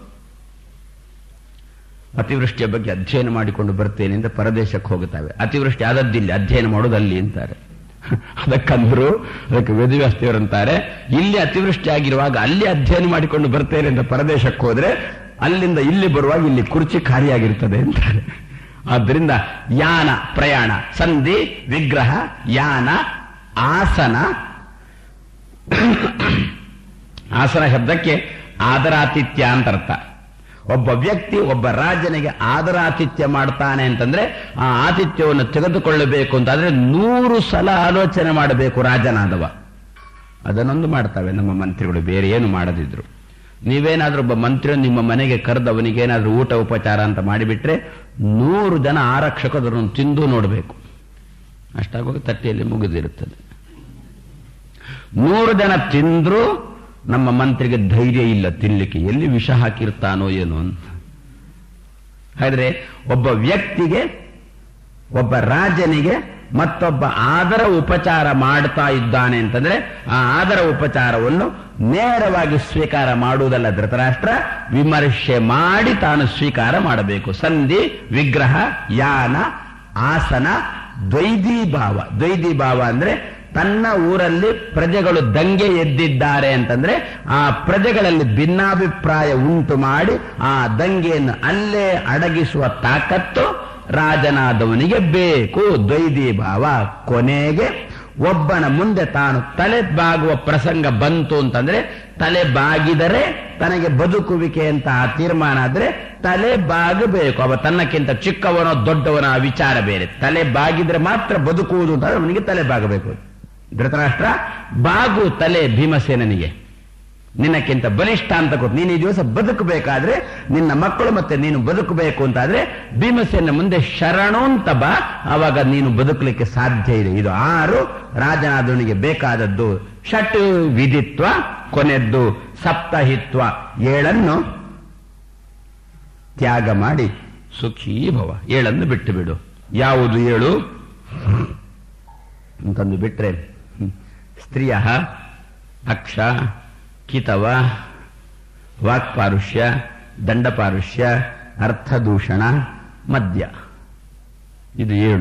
ಅತಿವೃಷ್ಟಿಯ ಬಗ್ಗೆ ಅಧ್ಯಯನ ಮಾಡಿಕೊಂಡು ಬರ್ತೇನೆ ಅಂತ ಪರದೇಶಕ್ಕೆ ಹೋಗುತ್ತವೆ ಅತಿವೃಷ್ಟಿ ಆದದ್ದಿಲ್ಲಿ ಅಧ್ಯಯನ ಮಾಡೋದು ಅಲ್ಲಿ ಅಂತಾರೆ ಅದಕ್ಕಂದ್ರು ಅದಕ್ಕೆ ವೇದವ್ಯಾಸ್ತಿಯವರಂತಾರೆ ಇಲ್ಲಿ ಅತಿವೃಷ್ಟಿ ಆಗಿರುವಾಗ ಅಲ್ಲಿ ಅಧ್ಯಯನ ಮಾಡಿಕೊಂಡು ಬರ್ತೇನೆ ಅಂತ ಪರದೇಶಕ್ಕೆ ಹೋದ್ರೆ ಅಲ್ಲಿಂದ ಇಲ್ಲಿ ಬರುವಾಗ ಇಲ್ಲಿ ಕುರ್ಚಿ ಖಾಲಿಯಾಗಿರ್ತದೆ ಅಂತಾರೆ ಆದ್ದರಿಂದ ಯಾನ ಪ್ರಯಾಣ ಸಂಧಿ ವಿಗ್ರಹ ಯಾನ ಆಸನ ಆಸನ ಶಬ್ದಕ್ಕೆ ಆದರಾತಿಥ್ಯ ಅಂತ ಅರ್ಥ ಒಬ್ಬ ವ್ಯಕ್ತಿ ಒಬ್ಬ ರಾಜನಿಗೆ ಆದರಾತಿಥ್ಯ ಮಾಡ್ತಾನೆ ಅಂತಂದ್ರೆ ಆ ಆತಿಥ್ಯವನ್ನು ತೆಗೆದುಕೊಳ್ಳಬೇಕು ಅಂತಾದ್ರೆ ನೂರು ಸಲ ಆಲೋಚನೆ ಮಾಡಬೇಕು ರಾಜನಾದವ ಅದನ್ನೊಂದು ಮಾಡ್ತವೆ ನಮ್ಮ ಮಂತ್ರಿಗಳು ಬೇರೆ ಏನು ಮಾಡದಿದ್ರು ನೀವೇನಾದ್ರೂ ಒಬ್ಬ ಮಂತ್ರಿ ನಿಮ್ಮ ಮನೆಗೆ ಕರೆದು ಅವನಿಗೇನಾದ್ರೂ ಊಟ ಉಪಚಾರ ಅಂತ ಮಾಡಿಬಿಟ್ರೆ ನೂರು ಜನ ಆರಕ್ಷಕರು ಅದನ್ನು ತಿಂದು ನೋಡಬೇಕು ಅಷ್ಟಾಗೋಗಿ ತಟ್ಟೆಯಲ್ಲಿ ಮುಗಿದಿರುತ್ತದೆ ನೂರು ಜನ ತಿಂದ್ರು ನಮ್ಮ ಮಂತ್ರಿಗೆ ಧೈರ್ಯ ಇಲ್ಲ ತಿನ್ಲಿಕ್ಕೆ ಎಲ್ಲಿ ವಿಷ ಹಾಕಿರ್ತಾನೋ ಏನೋ ಅಂತ ಹಾಗಾದ್ರೆ ಒಬ್ಬ ವ್ಯಕ್ತಿಗೆ ಒಬ್ಬ ರಾಜನಿಗೆ ಮತ್ತೊಬ್ಬ ಆದರ ಉಪಚಾರ ಮಾಡ್ತಾ ಇದ್ದಾನೆ ಅಂತಂದ್ರೆ ಆ ಆದರ ಉಪಚಾರವನ್ನು ನೇರವಾಗಿ ಸ್ವೀಕಾರ ಮಾಡುವುದಲ್ಲ ಧೃತರಾಷ್ಟ್ರ ವಿಮರ್ಶೆ ಮಾಡಿ ತಾನು ಸ್ವೀಕಾರ ಮಾಡಬೇಕು ಸಂಧಿ ವಿಗ್ರಹ ಯಾನ ಆಸನ ದ್ವೈದಿ ಭಾವ ದ್ವೈದಿ ಭಾವ ಅಂದ್ರೆ ತನ್ನ ಊರಲ್ಲಿ ಪ್ರಜೆಗಳು ದಂಗೆ ಎದ್ದಿದ್ದಾರೆ ಅಂತಂದ್ರೆ ಆ ಪ್ರಜೆಗಳಲ್ಲಿ ಭಿನ್ನಾಭಿಪ್ರಾಯ ಉಂಟು ಮಾಡಿ ಆ ದಂಗೆಯನ್ನು ಅಲ್ಲೇ ಅಡಗಿಸುವ ತಾಕತ್ತು ರಾಜನಾದವನಿಗೆ ಬೇಕು ದ್ವೈದಿ ಭಾವ ಕೊನೆಗೆ ಒಬ್ಬನ ಮುಂದೆ ತಾನು ತಲೆ ಬಾಗುವ ಪ್ರಸಂಗ ಬಂತು ಅಂತಂದ್ರೆ ತಲೆ ಬಾಗಿದರೆ ತನಗೆ ಬದುಕುವಿಕೆ ಅಂತ ಆ ತೀರ್ಮಾನ ಆದ್ರೆ ತಲೆ ಬಾಗಬೇಕು ಅವ ತನ್ನಕ್ಕಿಂತ ಚಿಕ್ಕವನೋ ದೊಡ್ಡವನೋ ಆ ವಿಚಾರ ಬೇರೆ ತಲೆ ಬಾಗಿದ್ರೆ ಮಾತ್ರ ಬದುಕುವುದು ಅಂತ ಅವನಿಗೆ ತಲೆ ಬಾಗಬೇಕು ಧೃತರಾಷ್ಟ್ರ ಬಾಗು ತಲೆ ಭೀಮಸೇನನಿಗೆ ನಿನ್ನಕ್ಕಿಂತ ಬಲಿಷ್ಠ ಅಂತ ಕೊಟ್ಟು ನೀನು ಈ ದಿವಸ ಬದುಕಬೇಕಾದ್ರೆ ನಿನ್ನ ಮಕ್ಕಳು ಮತ್ತೆ ನೀನು ಬದುಕಬೇಕು ಅಂತಾದ್ರೆ ಭೀಮಸೇನ ಮುಂದೆ ಶರಣು ಅಂತ ಬಾ ಅವಾಗ ನೀನು ಬದುಕಲಿಕ್ಕೆ ಸಾಧ್ಯ ಇದೆ ಇದು ಆರು ರಾಜನಾದವನಿಗೆ ಬೇಕಾದದ್ದು ಷಟ್ ವಿಧಿತ್ವ ಕೊನೆದ್ದು ಸಪ್ತಹಿತ್ವ ಏಳನ್ನು ತ್ಯಾಗ ಮಾಡಿ ಸುಖೀ ಭವ ಏಳನ್ನು ಬಿಟ್ಟು ಬಿಡು ಯಾವುದು ಏಳು ಅಂತಂದು ಬಿಟ್ರೆ ಹ್ಮ್. ಸ್ತ್ರೀಯ ಅಕ್ಷ ಕಿತವ ವಾಕ್ಪಾರುಷ್ಯ ದಂಡಪಾರುಷ್ಯ ಅರ್ಥದೂಷಣ ಮದ್ಯ ಇದು ಏಳು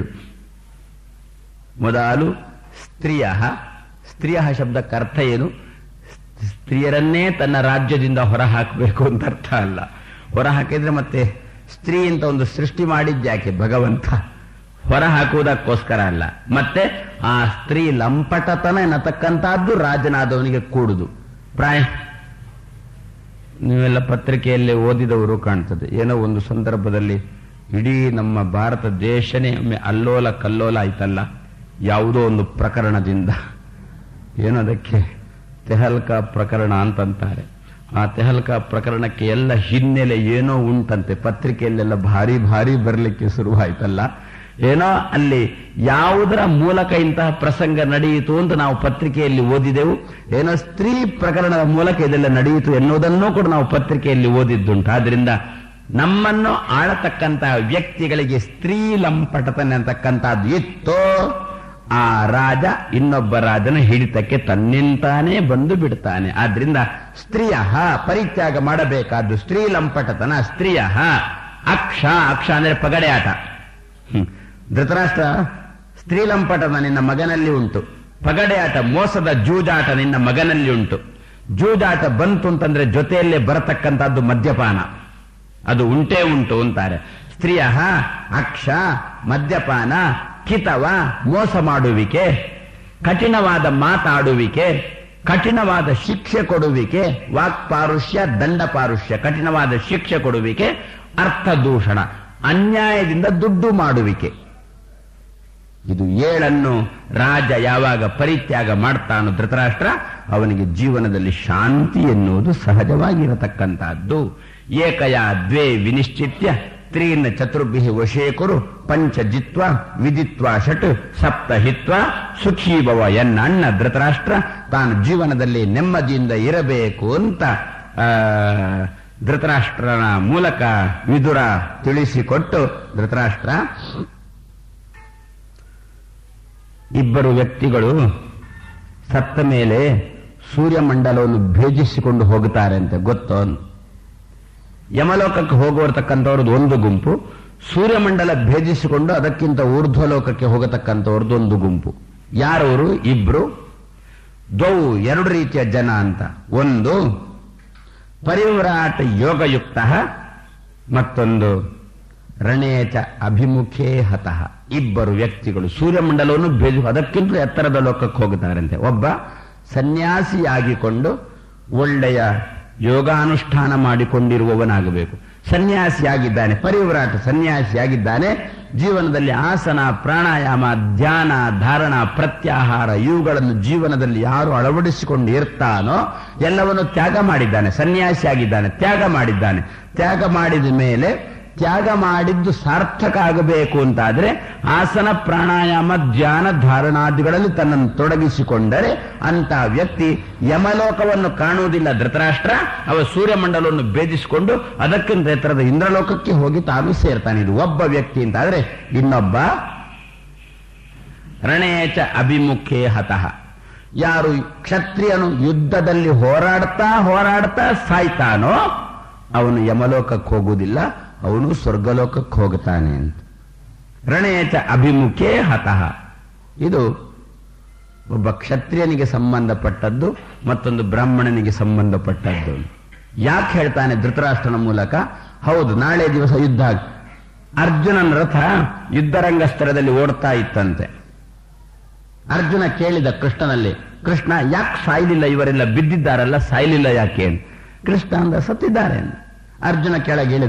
ಮೊದಲು ಸ್ತ್ರೀಯ ಸ್ತ್ರೀಯ ಶಬ್ದಕ್ಕೆ ಅರ್ಥ ಏನು ಸ್ತ್ರೀಯರನ್ನೇ ತನ್ನ ರಾಜ್ಯದಿಂದ ಹೊರ ಹಾಕಬೇಕು ಅಂತ ಅರ್ಥ ಅಲ್ಲ ಹೊರ ಹಾಕಿದ್ರೆ ಮತ್ತೆ ಸ್ತ್ರೀ ಅಂತ ಒಂದು ಸೃಷ್ಟಿ ಮಾಡಿದ್ಯಾಕೆ ಭಗವಂತ ಹೊರ ಹಾಕುವುದಕ್ಕೋಸ್ಕರ ಅಲ್ಲ ಮತ್ತೆ ಆ ಸ್ತ್ರೀ ಲಂಪಟತನ ಎನ್ನತಕ್ಕಂತಹದ್ದು ರಾಜನಾದವನಿಗೆ ಕೂಡುದು ಪ್ರಾಯ ನೀವೆಲ್ಲ ಪತ್ರಿಕೆಯಲ್ಲಿ ಓದಿದವರು ಕಾಣ್ತದೆ ಏನೋ ಒಂದು ಸಂದರ್ಭದಲ್ಲಿ ಇಡೀ ನಮ್ಮ ಭಾರತ ದೇಶನೇ ಒಮ್ಮೆ ಅಲ್ಲೋಲ ಕಲ್ಲೋಲ ಆಯ್ತಲ್ಲ ಯಾವುದೋ ಒಂದು ಪ್ರಕರಣದಿಂದ ಏನೋ ಅದಕ್ಕೆ ತೆಹಲ್ಕಾ ಪ್ರಕರಣ ಅಂತಂತಾರೆ ಆ ತೆಹಲ್ಕಾ ಪ್ರಕರಣಕ್ಕೆ ಎಲ್ಲ ಹಿನ್ನೆಲೆ ಏನೋ ಉಂಟಂತೆ ಪತ್ರಿಕೆಯಲ್ಲೆಲ್ಲ ಭಾರಿ ಭಾರಿ ಬರಲಿಕ್ಕೆ ಶುರುವಾಯ್ತಲ್ಲ ಏನೋ ಅಲ್ಲಿ ಯಾವುದರ ಮೂಲಕ ಇಂತಹ ಪ್ರಸಂಗ ನಡೆಯಿತು ಅಂತ ನಾವು ಪತ್ರಿಕೆಯಲ್ಲಿ ಓದಿದೆವು ಏನೋ ಸ್ತ್ರೀ ಪ್ರಕರಣದ ಮೂಲಕ ಇದೆಲ್ಲ ನಡೆಯಿತು ಎನ್ನುವುದನ್ನೂ ಕೂಡ ನಾವು ಪತ್ರಿಕೆಯಲ್ಲಿ ಓದಿದ್ದುಂಟು ಆದ್ರಿಂದ ನಮ್ಮನ್ನು ಆಳತಕ್ಕಂತಹ ವ್ಯಕ್ತಿಗಳಿಗೆ ಸ್ತ್ರೀ ಲಂಪಟತನ ಅಂತಕ್ಕಂಥದ್ದು ಇತ್ತೋ ಆ ರಾಜ ಇನ್ನೊಬ್ಬ ರಾಜನ ಹಿಡಿತಕ್ಕೆ ತನ್ನಿಂತಾನೇ ಬಂದು ಬಿಡ್ತಾನೆ ಆದ್ರಿಂದ ಸ್ತ್ರೀಯ ಪರಿತ್ಯಾಗ ಮಾಡಬೇಕಾದ್ದು ಸ್ತ್ರೀ ಲಂಪಟತನ ಸ್ತ್ರೀಯ ಅಕ್ಷ ಅಕ್ಷ ಅಂದ್ರೆ ಪಗಡೆ ಆಟ ಹ್ಮ್. ಧೃತರಾಷ್ಟ್ರ ಸ್ತ್ರೀ ಲಂಪಟನ ನಿನ್ನ ಮಗನಲ್ಲಿ ಉಂಟು ಪಗಡೆ ಆಟ ಮೋಸದ ಜೂಜಾಟ ನಿನ್ನ ಮಗನಲ್ಲಿ ಉಂಟು ಜೂಜಾಟ ಬಂತು ಅಂತಂದ್ರೆ ಜೊತೆಯಲ್ಲೇ ಬರತಕ್ಕಂಥದ್ದು ಮದ್ಯಪಾನ ಅದು ಉಂಟೇ ಉಂಟು ಅಂತಾರೆ ಸ್ತ್ರೀಯ ಅಕ್ಷ ಮದ್ಯಪಾನ ಕಿತವ ಮೋಸ ಮಾಡುವಿಕೆ ಕಠಿಣವಾದ ಮಾತಾಡುವಿಕೆ ಕಠಿಣವಾದ ಶಿಕ್ಷೆ ಕೊಡುವಿಕೆ ವಾಕ್ಪಾರುಷ್ಯ ದಂಡಪಾರುಷ್ಯ ಕಠಿಣವಾದ ಶಿಕ್ಷೆ ಕೊಡುವಿಕೆ ಅರ್ಥದೂಷಣ ಅನ್ಯಾಯದಿಂದ ದುಡ್ಡು ಮಾಡುವಿಕೆ ಇದು ಏಳನ್ನು ರಾಜ ಯಾವಾಗ ಪರಿತ್ಯಾಗ ಮಾಡ್ತಾನೋ ಧೃತರಾಷ್ಟ್ರ ಅವನಿಗೆ ಜೀವನದಲ್ಲಿ ಶಾಂತಿ ಎನ್ನುವುದು ಸಹಜವಾಗಿರತಕ್ಕಂತಹದ್ದು ಏಕಯ ದ್ವೇ ವಿನಿಶ್ಚಿತ್ಯ ತ್ರೀನ ಚತುರ್ಭಿ ವಶೇಕುರು ಪಂಚ ಜಿತ್ವ ವಿದಿತ್ವ ಷಟ್ ಸಪ್ತ ಹಿತ್ವ ಸುಖೀಭವ ಎನ್ನ ಅಣ್ಣ ಧೃತರಾಷ್ಟ್ರ ತಾನು ಜೀವನದಲ್ಲಿ ನೆಮ್ಮದಿಯಿಂದ ಇರಬೇಕು ಅಂತ ಆ, ಧೃತರಾಷ್ಟ್ರನ ಮೂಲಕ ವಿದುರ ತಿಳಿಸಿಕೊಟ್ಟು ಧೃತರಾಷ್ಟ್ರ ಇಬ್ಬರು ವ್ಯಕ್ತಿಗಳು ಸತ್ತ ಮೇಲೆ ಸೂರ್ಯಮಂಡಲವನ್ನು ಭೇಜಿಸಿಕೊಂಡು ಹೋಗುತ್ತಾರೆ ಅಂತ ಗೊತ್ತೋ ಯಮಲೋಕಕ್ಕೆ ಹೋಗುವರ್ತಕ್ಕಂಥವ್ರದ್ದು ಒಂದು ಗುಂಪು ಸೂರ್ಯಮಂಡಲ ಭೇದಿಸಿಕೊಂಡು ಅದಕ್ಕಿಂತ ಊರ್ಧ್ವಲೋಕಕ್ಕೆ ಹೋಗತಕ್ಕಂಥವ್ರದ್ದು ಒಂದು ಗುಂಪು ಯಾರವರು ಇಬ್ರು ದ್ವೌ ಎರಡು ರೀತಿಯ ಜನ ಅಂತ ಒಂದು ಪರಿವ್ರಾಟ ಯೋಗಯುಕ್ತ ಮತ್ತೊಂದು ರಣೇಚ ಅಭಿಮುಖೇ ಹತಃ ಇಬ್ಬರು ವ್ಯಕ್ತಿಗಳು ಸೂರ್ಯಮಂಡಲವನ್ನು ಭೇದಿ ಅದಕ್ಕಿಂತ ಎತ್ತರದ ಲೋಕಕ್ಕೆ ಹೋಗುತ್ತಾರಂತೆ ಒಬ್ಬ ಸನ್ಯಾಸಿಯಾಗಿಕೊಂಡು ಒಳ್ಳೆಯ ಯೋಗಾನುಷ್ಠಾನ ಮಾಡಿಕೊಂಡಿರುವವನಾಗಬೇಕು ಸನ್ಯಾಸಿಯಾಗಿದ್ದಾನೆ ಪರಿವ್ರಾಟ ಸನ್ಯಾಸಿಯಾಗಿದ್ದಾನೆ ಜೀವನದಲ್ಲಿ ಆಸನ ಪ್ರಾಣಾಯಾಮ ಧ್ಯಾನ ಧಾರಣ ಪ್ರತ್ಯಾಹಾರ ಇವುಗಳನ್ನು ಜೀವನದಲ್ಲಿ ಯಾರು ಅಳವಡಿಸಿಕೊಂಡು ಇರ್ತಾನೋ ಎಲ್ಲವನ್ನು ತ್ಯಾಗ ಮಾಡಿದ್ದಾನೆ ಸನ್ಯಾಸಿಯಾಗಿದ್ದಾನೆ ತ್ಯಾಗ ಮಾಡಿದ್ದಾನೆ ತ್ಯಾಗ ಮಾಡಿದ ಮೇಲೆ ತ್ಯಾಗ ಮಾಡಿದ್ದು ಸಾರ್ಥಕ ಆಗಬೇಕು ಅಂತಾದ್ರೆ ಆಸನ ಪ್ರಾಣಾಯಾಮ ಧ್ಯಾನ ಧಾರಣಾದಿಗಳಲ್ಲಿ ತನ್ನನ್ನು ತೊಡಗಿಸಿಕೊಂಡರೆ ಅಂತ ವ್ಯಕ್ತಿ ಯಮಲೋಕವನ್ನು ಕಾಣುವುದಿಲ್ಲ ಧೃತರಾಷ್ಟ್ರ ಅವ ಸೂರ್ಯಮಂಡಲವನ್ನು ಭೇದಿಸಿಕೊಂಡು ಅದಕ್ಕಿಂತ ಎತ್ತರದ ಇಂದ್ರಲೋಕಕ್ಕೆ ಹೋಗಿ ತಾನು ಸೇರ್ತಾನೆ ಇದು ಒಬ್ಬ ವ್ಯಕ್ತಿ ಅಂತಾದ್ರೆ ಇನ್ನೊಬ್ಬ ರಣೇಚ ಅಭಿಮುಖೇ ಹತಃ ಯಾರು ಕ್ಷತ್ರಿಯನು ಯುದ್ಧದಲ್ಲಿ ಹೋರಾಡ್ತಾ ಹೋರಾಡ್ತಾ ಸಾಯ್ತಾನೋ ಅವನು ಯಮಲೋಕಕ್ಕೆ ಹೋಗುವುದಿಲ್ಲ ಅವನು ಸ್ವರ್ಗಲೋಕಕ್ಕೆ ಹೋಗ್ತಾನೆ ಅಂತ ರಣೇಚ ಅಭಿಮುಖೇ ಹತಃ ಇದು ಒಬ್ಬ ಕ್ಷತ್ರಿಯನಿಗೆ ಸಂಬಂಧಪಟ್ಟದ್ದು ಮತ್ತೊಂದು ಬ್ರಾಹ್ಮಣನಿಗೆ ಸಂಬಂಧಪಟ್ಟದ್ದು ಯಾಕೆ ಹೇಳ್ತಾನೆ ಧೃತರಾಷ್ಟ್ರನ ಮೂಲಕ ಹೌದು ನಾಳೆ ದಿವಸ ಯುದ್ಧ ಆಗ್- ಅರ್ಜುನನ ರಥ ಯುದ್ಧರಂಗ ಸ್ಥಳದಲ್ಲಿ ಓಡ್ತಾ ಇತ್ತಂತೆ ಅರ್ಜುನ ಕೇಳಿದ ಕೃಷ್ಣನಲ್ಲಿ ಕೃಷ್ಣ ಯಾಕೆ ಸಾಯ್ಲಿಲ್ಲ ಇವರೆಲ್ಲ ಬಿದ್ದಿದ್ದಾರಲ್ಲ ಸಾಯ್ಲಿಲ್ಲ ಯಾಕೆ ಅಂತ. ಕೃಷ್ಣ ಅಂದ ಸತ್ತಿದ್ದಾರೆ ಅಂದ. ಅರ್ಜುನ ಕೆಳಗೆ ಇಳಿದ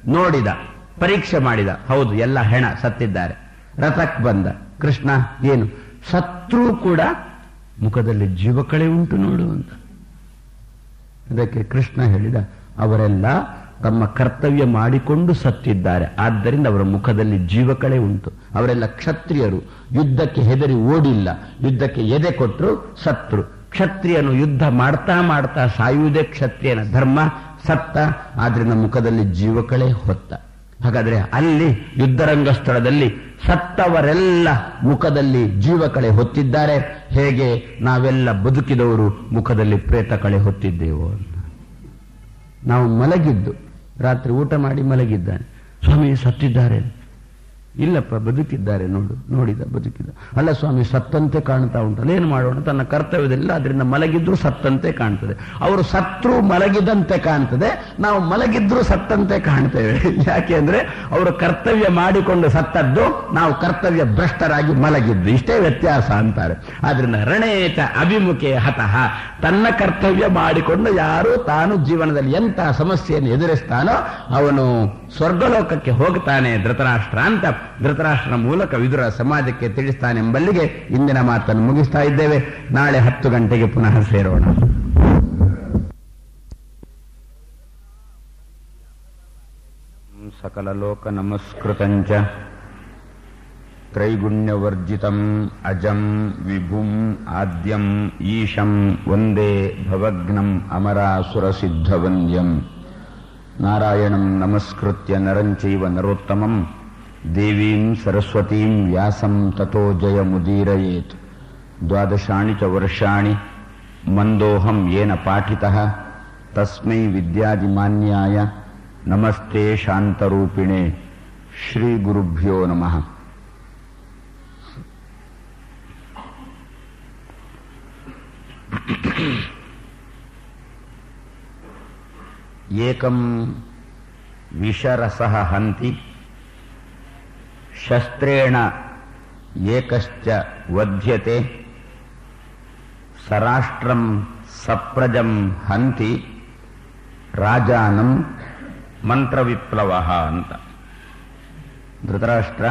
ನೋಡಿದ ಪರೀಕ್ಷೆ ಮಾಡಿದ ಹೌದು ಎಲ್ಲ ಹೆಣ ಸತ್ತಿದ್ದಾರೆ ರಥಕ್ಕೆ ಬಂದ ಕೃಷ್ಣ ಏನು ಸತ್ರೂ ಕೂಡ ಮುಖದಲ್ಲಿ ಜೀವಕಳೆ ಉಂಟು ನೋಡು ಅಂತ ಅದಕ್ಕೆ ಕೃಷ್ಣ ಹೇಳಿದ ಅವರೆಲ್ಲ ತಮ್ಮ ಕರ್ತವ್ಯ ಮಾಡಿಕೊಂಡು ಸತ್ತಿದ್ದಾರೆ ಆದ್ದರಿಂದ ಅವರ ಮುಖದಲ್ಲಿ ಜೀವಕಳೆ ಉಂಟು ಅವರೆಲ್ಲ ಕ್ಷತ್ರಿಯರು ಯುದ್ಧಕ್ಕೆ ಹೆದರಿ ಓಡಿಲ್ಲ ಯುದ್ಧಕ್ಕೆ ಎದೆ ಕೊಟ್ಟರು ಸತ್ರು ಕ್ಷತ್ರಿಯನು ಯುದ್ಧ ಮಾಡ್ತಾ ಮಾಡ್ತಾ ಸಾಯುವುದೇ ಕ್ಷತ್ರಿಯನ ಧರ್ಮ ಸತ್ತ ಆದ್ರಿಂದ ಮುಖದಲ್ಲಿ ಜೀವಕಳೆ ಹೊತ್ತ ಹಾಗಾದ್ರೆ ಅಲ್ಲಿ ಯುದ್ಧರಂಗ ಸ್ಥಳದಲ್ಲಿ ಸತ್ತವರೆಲ್ಲ ಮುಖದಲ್ಲಿ ಜೀವಕಳೆ ಹೊತ್ತಿದ್ದಾರೆ ಹೇಗೆ ನಾವೆಲ್ಲ ಬದುಕಿದವರು ಮುಖದಲ್ಲಿ ಪ್ರೇತ ಕಳೆ ಹೊತ್ತಿದ್ದೆವು ಅಂತ ನಾವು ಮಲಗಿದ್ದು ರಾತ್ರಿ ಊಟ ಮಾಡಿ ಮಲಗಿದ್ದಾನೆ ಸ್ವಾಮಿ ಸತ್ತಿದ್ದಾರೆ ಇಲ್ಲಪ್ಪ ಬದುಕಿದ್ದಾರೆ ನೋಡು ನೋಡಿದ ಬದುಕಿದ ಅಲ್ಲ ಸ್ವಾಮಿ ಸತ್ತಂತೆ ಕಾಣ್ತಾ ಉಂಟಲ್ಲ ಏನು ಮಾಡೋಣ ತನ್ನ ಕರ್ತವ್ಯದಲ್ಲಿ ಅದರಿಂದ ಮಲಗಿದ್ರು ಸತ್ತಂತೆ ಕಾಣ್ತದೆ ಅವರು ಸತ್ರು ಮಲಗಿದಂತೆ ಕಾಣ್ತದೆ ನಾವು ಮಲಗಿದ್ರು ಸತ್ತಂತೆ ಕಾಣ್ತೇವೆ ಯಾಕೆ ಅಂದ್ರೆ ಅವರು ಕರ್ತವ್ಯ ಮಾಡಿಕೊಂಡು ಸತ್ತದ್ದು ನಾವು ಕರ್ತವ್ಯ ಭ್ರಷ್ಟರಾಗಿ ಮಲಗಿದ್ದು ಇಷ್ಟೇ ವ್ಯತ್ಯಾಸ ಅಂತಾರೆ ಆದ್ರಿಂದ ರಣೇತ ಅಭಿಮುಖೆ ಹತಃ ತನ್ನ ಕರ್ತವ್ಯ ಮಾಡಿಕೊಂಡು ಯಾರು ತಾನು ಜೀವನದಲ್ಲಿ ಎಂಥ ಸಮಸ್ಯೆಯನ್ನು ಎದುರಿಸ್ತಾನೋ ಅವನು ಸ್ವರ್ಗಲೋಕಕ್ಕೆ ಹೋಗ್ತಾನೆ ಧೃತರಾಷ್ಟ್ರ ಅಂತ ಧೃತರಾಷ್ಟ್ರನ ಮೂಲಕ ವಿದುರ ಸಮಾಜಕ್ಕೆ ತಿಳಿಸ್ತಾನೆ ಎಂಬಲ್ಲಿಗೆ ಇಂದಿನ ಮಾತನ್ನು ಮುಗಿಸ್ತಾ ಇದ್ದೇವೆ ನಾಳೆ ಹತ್ತು ಗಂಟೆಗೆ ಪುನಃ ಸೇರೋಣ ಸಕಲ ಲೋಕ ನಮಸ್ಕೃತಂಚ ತ್ರೈಗುಣ್ಯವರ್ಜಿತಂ ಅಜಂ ವಿಭುಂ ಆದ್ಯಂ ಈಶಂ ವಂದೇ ಭವಗ್ನಂ ಅಮರಾಸುರಸಿದ್ಧವಂದ್ಯಂ ನಾರಾಯಣಂ ನಮಸ್ಕೃತ್ಯ ನರಂಚೈವ ನರೋತ್ತಮಂ ದೇವೀಂ ಸರಸ್ವತೀಂ ವ್ಯಾಸಂ ತಥೋ ಜಯಮುದೀರಯೇತ್ ದ್ವಾದಶಾಣಿ ಚ ವರ್ಷಾಣಿ ಮಂದೋಹಂ ಯೇನ ಪಾಠಿತಃ ತಸ್ಮೈ ವಿದ್ಯಾದಿಮಾನ್ಯಾಯ ನಮಸ್ತೆ ಶಾಂತರೂಪಿಣೆ ಶ್ರೀ ಗುರುಭ್ಯೋ ನಮಃ ಏಕಂ ವಿಷರಸಃ ಹಂತಿ ಶಸ್ತ್ರೇಣ ಏಕಶ್ಚ ವಧ್ಯತೆ ಸರಾಷ್ಟ್ರಂ ಸಪ್ರಜಂ ಹಂತಿ ರಾಜಾನಂ ಮಂತ್ರವಿಪ್ಲವ ಅಂತ ಧೃತರಾಷ್ಟ್ರ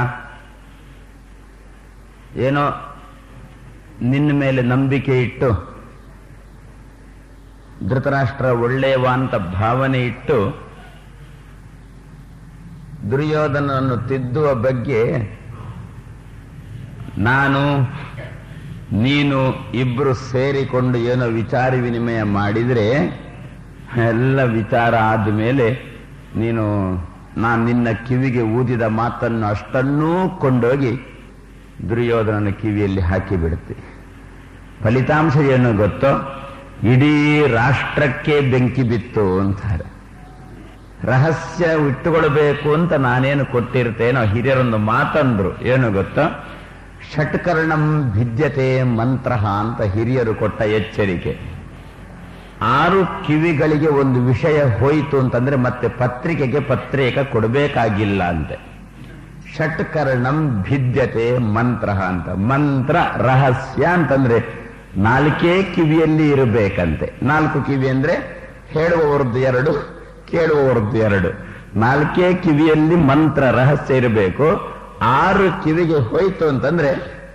ಏನೋ ನಿನ್ನ ಮೇಲೆ ನಂಬಿಕೆ ಇಟ್ಟು ಧೃತರಾಷ್ಟ್ರ ಒಳ್ಳೆಯವ ಅಂತ ಭಾವನೆ ಇಟ್ಟು ದುರ್ಯೋಧನನ್ನು ತಿದ್ದುವ ಬಗ್ಗೆ ನಾನು ನೀನು ಇಬ್ರು ಸೇರಿಕೊಂಡು ಏನೋ ವಿಚಾರ ವಿನಿಮಯ ಮಾಡಿದ್ರೆ ಎಲ್ಲ ವಿಚಾರ ಆದಮೇಲೆ ನೀನು ನಾನು ನಿನ್ನ ಕಿವಿಗೆ ಊದಿದ ಮಾತನ್ನು ಅಷ್ಟನ್ನೂ ಕೊಂಡೋಗಿ ದುರ್ಯೋಧನನ ಕಿವಿಯಲ್ಲಿ ಹಾಕಿ ಬಿಡುತ್ತೆ ಫಲಿತಾಂಶ ಏನು ಗೊತ್ತೋ ಇಡೀ ರಾಷ್ಟ್ರಕ್ಕೆ ಬೆಂಕಿ ಬಿತ್ತು ಅಂತಾರೆ ರಹಸ್ಯ ಇಟ್ಟುಕೊಳ್ಬೇಕು ಅಂತ ನಾನೇನು ಕೊಟ್ಟಿರ್ತೇನೋ ಹಿರಿಯರೊಂದು ಮಾತಂದ್ರು ಏನು ಗೊತ್ತೋ ಷಟ್ಕರ್ಣಂ ಭಿದ್ಯತೆ ಮಂತ್ರ ಅಂತ ಹಿರಿಯರು ಕೊಟ್ಟ ಎಚ್ಚರಿಕೆ ಆರು ಕಿವಿಗಳಿಗೆ ಒಂದು ವಿಷಯ ಹೋಯಿತು ಅಂತಂದ್ರೆ ಮತ್ತೆ ಪತ್ರಿಕೆಗೆ ಪತ್ರಿಕೆ ಕೊಡಬೇಕಾಗಿಲ್ಲ ಅಂತೆ ಷಟ್ಕರ್ಣಂ ಭಿದ್ಯತೆ ಮಂತ್ರ ಅಂತ ಮಂತ್ರ ರಹಸ್ಯ ಅಂತಂದ್ರೆ ನಾಲ್ಕೇ ಕಿವಿಯಲ್ಲಿ ಇರಬೇಕಂತೆ ನಾಲ್ಕು ಕಿವಿ ಅಂದ್ರೆ ಹೇಳುವವರದ್ದು ಎರಡು ಕೇಳುವವರದ್ದು ಎರಡು ನಾಲ್ಕೇ ಕಿವಿಯಲ್ಲಿ ಮಂತ್ರ ರಹಸ್ಯ ಇರಬೇಕು ಆರು ಕಿವಿಗೆ ಹೋಯ್ತು ಅಂತಂದ್ರೆ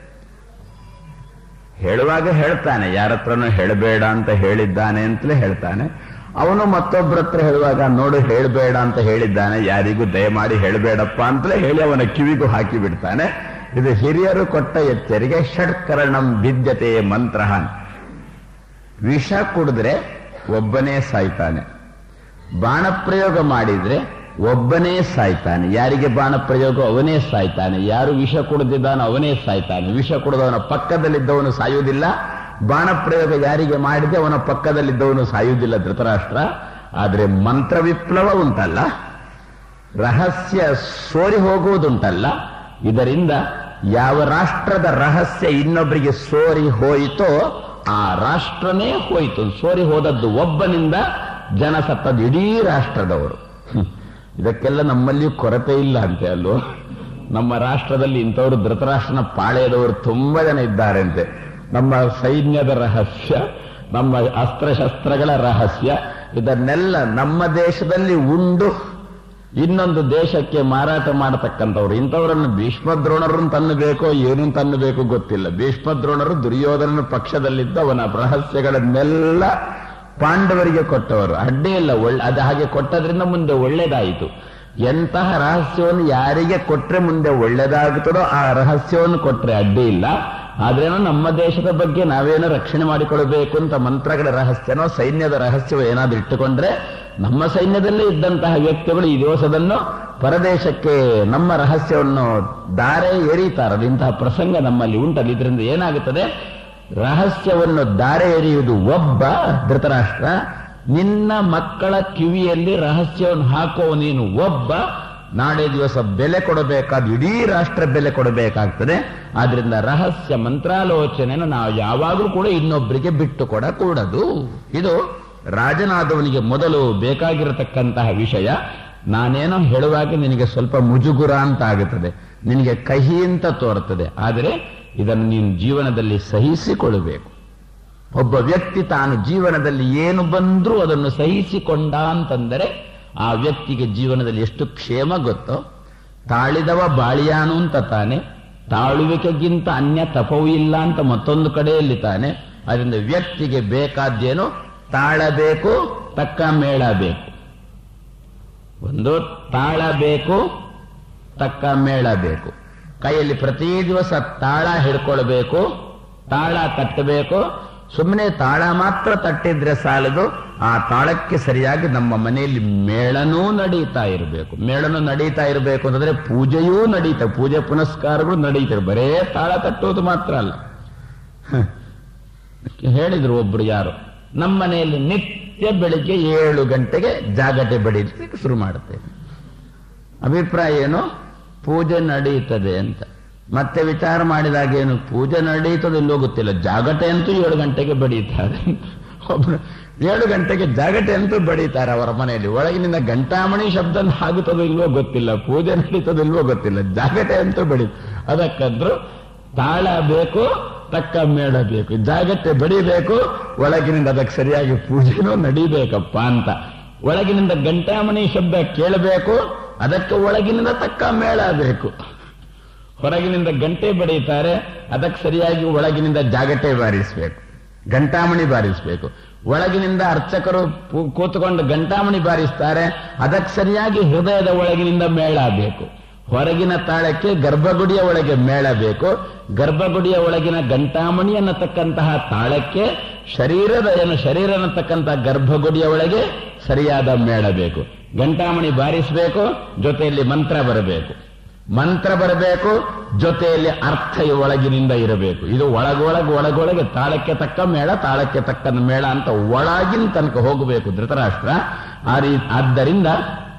ಹೇಳುವಾಗ ಹೇಳ್ತಾನೆ ಯಾರ ಹತ್ರನೂ ಹೇಳಬೇಡ ಅಂತ ಹೇಳಿದ್ದಾನೆ ಅಂತಲೇ ಹೇಳ್ತಾನೆ ಅವನು ಮತ್ತೊಬ್ಬರ ಹತ್ರ ಹೇಳುವಾಗ ನೋಡು ಹೇಳಬೇಡ ಅಂತ ಹೇಳಿದ್ದಾನೆ ಯಾರಿಗೂ ದಯಮಾಡಿ ಹೇಳಬೇಡಪ್ಪ ಅಂತಲೇ ಹೇಳಿ ಅವನ ಕಿವಿಗೂ ಹಾಕಿ ಬಿಡ್ತಾನೆ ಇದು ಹಿರಿಯರು ಕೊಟ್ಟ ಎಚ್ಚರಿಕೆ ಷಟ್ಕರಣಂ ಭಿದ್ಯತೆ ಮಂತ್ರ ವಿಷ ಕುಡಿದ್ರೆ ಒಬ್ಬನೇ ಸಾಯ್ತಾನೆ ಬಾಣ ಪ್ರಯೋಗ ಮಾಡಿದ್ರೆ ಒಬ್ಬನೇ ಸಾಯ್ತಾನೆ ಯಾರಿಗೆ ಬಾಣ ಪ್ರಯೋಗ ಅವನೇ ಸಾಯ್ತಾನೆ ಯಾರು ವಿಷ ಕುಡಿದಿದ್ದಾನೋ ಅವನೇ ಸಾಯ್ತಾನೆ ವಿಷ ಕುಡಿದವನ ಪಕ್ಕದಲ್ಲಿದ್ದವನು ಸಾಯುವುದಿಲ್ಲ ಬಾಣ ಪ್ರಯೋಗ ಯಾರಿಗೆ ಮಾಡಿದೆ ಅವನ ಪಕ್ಕದಲ್ಲಿದ್ದವನು ಸಾಯುವುದಿಲ್ಲ ಧೃತರಾಷ್ಟ್ರ ಆದ್ರೆ ಮಂತ್ರ ವಿಪ್ಲವ ಉಂಟಲ್ಲ ರಹಸ್ಯ ಸೋರಿ ಹೋಗುವುದುಂಟಲ್ಲ ಇದರಿಂದ ಯಾವ ರಾಷ್ಟ್ರದ ರಹಸ್ಯ ಇನ್ನೊಬ್ಬರಿಗೆ ಸೋರಿ ಹೋಯಿತೋ ಆ ರಾಷ್ಟ್ರನೇ ಹೋಯಿತು ಸೋರಿ ಹೋದದ್ದು ಒಬ್ಬನಿಂದ ಜನ ಸತ್ತದ್ದು ಇಡೀ ರಾಷ್ಟ್ರದವರು ಹ್ಮ್. ಇದಕ್ಕೆಲ್ಲ ನಮ್ಮಲ್ಲಿಯೂ ಕೊರತೆ ಇಲ್ಲ ಅಂತೆ ಅಲ್ವೋ ನಮ್ಮ ರಾಷ್ಟ್ರದಲ್ಲಿ ಇಂಥವರು ಧೃತರಾಷ್ಟ್ರನ ಪಾಳೆಯದವರು ತುಂಬಾ ಜನ ಇದ್ದಾರೆ ಅಂತೆ ನಮ್ಮ ಸೈನ್ಯದ ರಹಸ್ಯ ನಮ್ಮ ಅಸ್ತ್ರಶಸ್ತ್ರಗಳ ರಹಸ್ಯ ಇದನ್ನೆಲ್ಲ ನಮ್ಮ ದೇಶದಲ್ಲಿ ಉಂಡು ಇನ್ನೊಂದು ದೇಶಕ್ಕೆ ಮಾರಾಟ ಮಾಡತಕ್ಕಂಥವ್ರು ಇಂಥವರನ್ನು ಭೀಷ್ಮದ್ರೋಣರನ್ನು ತನ್ನಬೇಕೋ ಏನು ತನ್ನಬೇಕು ಗೊತ್ತಿಲ್ಲ ಭೀಷ್ಮದ್ರೋಣರು ದುರ್ಯೋಧನನ ಪಕ್ಷದಲ್ಲಿದ್ದ ಅವನ ರಹಸ್ಯಗಳನ್ನೆಲ್ಲ ಪಾಂಡವರಿಗೆ ಕೊಟ್ಟವರು ಅಡ್ಡಿ ಇಲ್ಲ ಒಳ್ಳೆ ಅದು ಹಾಗೆ ಕೊಟ್ಟದ್ರಿಂದ ಮುಂದೆ ಒಳ್ಳೇದಾಯಿತು ಎಂತಹ ರಹಸ್ಯವನ್ನು ಯಾರಿಗೆ ಕೊಟ್ರೆ ಮುಂದೆ ಒಳ್ಳೇದಾಗುತ್ತದೋ ಆ ರಹಸ್ಯವನ್ನು ಕೊಟ್ರೆ ಅಡ್ಡಿ ಇಲ್ಲ ಆದ್ರೇನೋ ನಮ್ಮ ದೇಶದ ಬಗ್ಗೆ ನಾವೇನೋ ರಕ್ಷಣೆ ಮಾಡಿಕೊಳ್ಬೇಕು ಅಂತ ಮಂತ್ರಗಳ ರಹಸ್ಯನೋ ಸೈನ್ಯದ ರಹಸ್ಯವೋ ಏನಾದ್ರೂ ಇಟ್ಟುಕೊಂಡ್ರೆ ನಮ್ಮ ಸೈನ್ಯದಲ್ಲೇ ಇದ್ದಂತಹ ವ್ಯಕ್ತಿಗಳು ಈ ದಿವಸದನ್ನು ಪರದೇಶಕ್ಕೆ ನಮ್ಮ ರಹಸ್ಯವನ್ನು ದಾರೆ ಎರೀತಾರದು ಇಂತಹ ಪ್ರಸಂಗ ನಮ್ಮಲ್ಲಿ ಉಂಟದು ಇದರಿಂದ ಏನಾಗುತ್ತದೆ ರಹಸ್ಯವನ್ನು ದಾರೆ ಎರೆಯುವುದು ಒಬ್ಬ ಧೃತರಾಷ್ಟ್ರ ನಿನ್ನ ಮಕ್ಕಳ ಕಿವಿಯಲ್ಲಿ ರಹಸ್ಯವನ್ನು ಹಾಕೋ ನೀನು ಒಬ್ಬ ನಾಳೆ ದಿವಸ ಬೆಲೆ ಕೊಡಬೇಕಾದ ಇಡೀ ರಾಷ್ಟ್ರ ಬೆಲೆ ಕೊಡಬೇಕಾಗ್ತದೆ ಆದ್ರಿಂದ ರಹಸ್ಯ ಮಂತ್ರಾಲೋಚನೆಯನ್ನು ನಾವು ಯಾವಾಗಲೂ ಕೂಡ ಇನ್ನೊಬ್ಬರಿಗೆ ಬಿಟ್ಟು ಕೊಡಕೂಡದು ಇದು ರಾಜನಾದವನಿಗೆ ಮೊದಲು ಬೇಕಾಗಿರತಕ್ಕಂತಹ ವಿಷಯ ನಾನೇನೋ ಹೇಳುವಾಗ ನಿನಗೆ ಸ್ವಲ್ಪ ಮುಜುಗುರ ಅಂತ ಆಗುತ್ತದೆ ನಿನಗೆ ಕಹಿ ಅಂತ ತೋರುತ್ತದೆ ಆದರೆ ಇದನ್ನು ನೀನು ಜೀವನದಲ್ಲಿ ಸಹಿಸಿಕೊಳ್ಳಬೇಕು ಒಬ್ಬ ವ್ಯಕ್ತಿ ತಾನು ಜೀವನದಲ್ಲಿ ಏನು ಬಂದ್ರೂ ಅದನ್ನು ಸಹಿಸಿಕೊಂಡ ಅಂತಂದರೆ ಆ ವ್ಯಕ್ತಿಗೆ ಜೀವನದಲ್ಲಿ ಎಷ್ಟು ಕ್ಷೇಮ ಗೊತ್ತೋ ತಾಳಿದವ ಬಾಳಿಯಾನು ಅಂತ ತಾನೆ ತಾಳುವಿಕೆಗಿಂತ ಅನ್ಯ ತಪವೂ ಇಲ್ಲ ಅಂತ ಮತ್ತೊಂದು ಕಡೆಯಲ್ಲಿ ತಾನೆ ಅದರಿಂದ ವ್ಯಕ್ತಿಗೆ ಬೇಕಾದ್ದೇನು ತಾಳಬೇಕು ತಕ್ಕ ಮೇಳ ಬೇಕು ಒಂದು ತಾಳಬೇಕು ತಕ್ಕ ಮೇಳ ಬೇಕು ಕೈಯಲ್ಲಿ ಪ್ರತಿ ದಿವಸ ತಾಳ ಹಿಡ್ಕೊಳ್ಬೇಕು ತಾಳ ತಟ್ಟಬೇಕು ಸುಮ್ಮನೆ ತಾಳ ಮಾತ್ರ ತಟ್ಟಿದ್ರೆ ಸಾಲದು ಆ ತಾಳಕ್ಕೆ ಸರಿಯಾಗಿ ನಮ್ಮ ಮನೆಯಲ್ಲಿ ಮೇಳನೂ ನಡೀತಾ ಇರಬೇಕು ಮೇಳನೂ ನಡೀತಾ ಇರಬೇಕು ಅಂತಂದ್ರೆ ಪೂಜೆಯೂ ನಡೀತಾ ಪೂಜೆ ಪುನಸ್ಕಾರಗಳು ನಡೀತಾರೆ ಬರೇ ತಾಳ ತಟ್ಟುವುದು ಮಾತ್ರ ಅಲ್ಲ ಹ. ಹೇಳಿದ್ರು ಒಬ್ರು ಯಾರು ನಮ್ಮ ಮನೆಯಲ್ಲಿ ನಿತ್ಯ ಬೆಳಿಗ್ಗೆ ಏಳು ಗಂಟೆಗೆ ಜಾಗಟೆ ಬಡಿಲಿಕ್ಕೆ ಶುರು ಮಾಡುತ್ತೇವೆ ಅಭಿಪ್ರಾಯ ಏನು ಪೂಜೆ ನಡೆಯುತ್ತದೆ ಅಂತ ಮತ್ತೆ ವಿಚಾರ ಮಾಡಿದಾಗ ಏನು ಪೂಜೆ ನಡೆಯುತ್ತದೆ ಇಲ್ಲೋ ಗೊತ್ತಿಲ್ಲ ಜಾಗಟೆ ಅಂತೂ ಏಳು ಗಂಟೆಗೆ ಬಡೀತಾರೆ ಒಬ್ರು ಏಳು ಗಂಟೆಗೆ ಜಾಗಟೆ ಅಂತೂ ಬಡೀತಾರೆ ಅವರ ಮನೆಯಲ್ಲಿ ಒಳಗಿನಿಂದ ಗಂಟಾಮಣಿ ಶಬ್ದ ಆಗುತ್ತದೋ ಇಲ್ವೋ ಗೊತ್ತಿಲ್ಲ ಪೂಜೆ ನಡೀತದೋ ಇಲ್ವೋ ಗೊತ್ತಿಲ್ಲ ಜಾಗಟೆ ಅಂತೂ ಬಡಿ ಅದಕ್ಕಂದ್ರು ತಾಳ ಬೇಕು ತಕ್ಕ ಮೇಳ ಬೇಕು ಜಾಗಟೆ ಬಡಿಬೇಕು ಒಳಗಿನಿಂದ ಅದಕ್ಕೆ ಸರಿಯಾಗಿ ಪೂಜೆನೂ ನಡಿಬೇಕಪ್ಪ ಅಂತ ಒಳಗಿನಿಂದ ಗಂಟಾಮಣಿ ಶಬ್ದ ಕೇಳಬೇಕು ಅದಕ್ಕೆ ಒಳಗಿನಿಂದ ತಕ್ಕ ಮೇಳ ಬೇಕು ಹೊರಗಿನಿಂದ ಗಂಟೆ ಬಡಿಯುತ್ತಾರೆ ಅದಕ್ಕೆ ಸರಿಯಾಗಿ ಒಳಗಿನಿಂದ ಜಾಗಟೆ ಬಾರಿಸಬೇಕು ಗಂಟಾಮಣಿ ಬಾರಿಸಬೇಕು ಒಳಗಿನಿಂದ ಅರ್ಚಕರು ಪೂ- ಕೂತ್ಕೊಂಡು ಗಂಟಾಮಣಿ ಬಾರಿಸ್ತಾರೆ ಅದಕ್ಕೆ ಸರಿಯಾಗಿ ಹೃದಯದ ಒಳಗಿನಿಂದ ಮೇಳ ಬೇಕು ಹೊರಗಿನ ತಾಳಕ್ಕೆ ಗರ್ಭಗುಡಿಯ ಒಳಗೆ ಮೇಳ ಬೇಕು ಗರ್ಭಗುಡಿಯ ಒಳಗಿನ ಗಂಟಾಮಣಿ ಅನ್ನತಕ್ಕಂತಹ ತಾಳಕ್ಕೆ ಶರೀರದ ಏನು ಶರೀರ ಅನ್ನತಕ್ಕಂತಹ ಗರ್ಭಗುಡಿಯ ಒಳಗೆ ಸರಿಯಾದ ಮೇಳ ಬೇಕು ಗಂಟಾಮಣಿ ಬಾರಿಸಬೇಕು ಜೊತೆಯಲ್ಲಿ ಮಂತ್ರ ಬರಬೇಕು ಮಂತ್ರ ಬರಬೇಕು ಜೊತೆಯಲ್ಲಿ ಅರ್ಥ ಈ ಒಳಗಿನಿಂದ ಇರಬೇಕು ಇದು ಒಳಗೊಳಗೆ ಒಳಗೊಳಗೆ ತಾಳಕ್ಕೆ ತಕ್ಕ ಮೇಳ ತಾಳಕ್ಕೆ ತಕ್ಕ ಮೇಳ ಅಂತ ಒಳಗಿನ ತನಕ ಹೋಗಬೇಕು ಧೃತರಾಷ್ಟ್ರ ಆ ರೀ ಆದ್ದರಿಂದ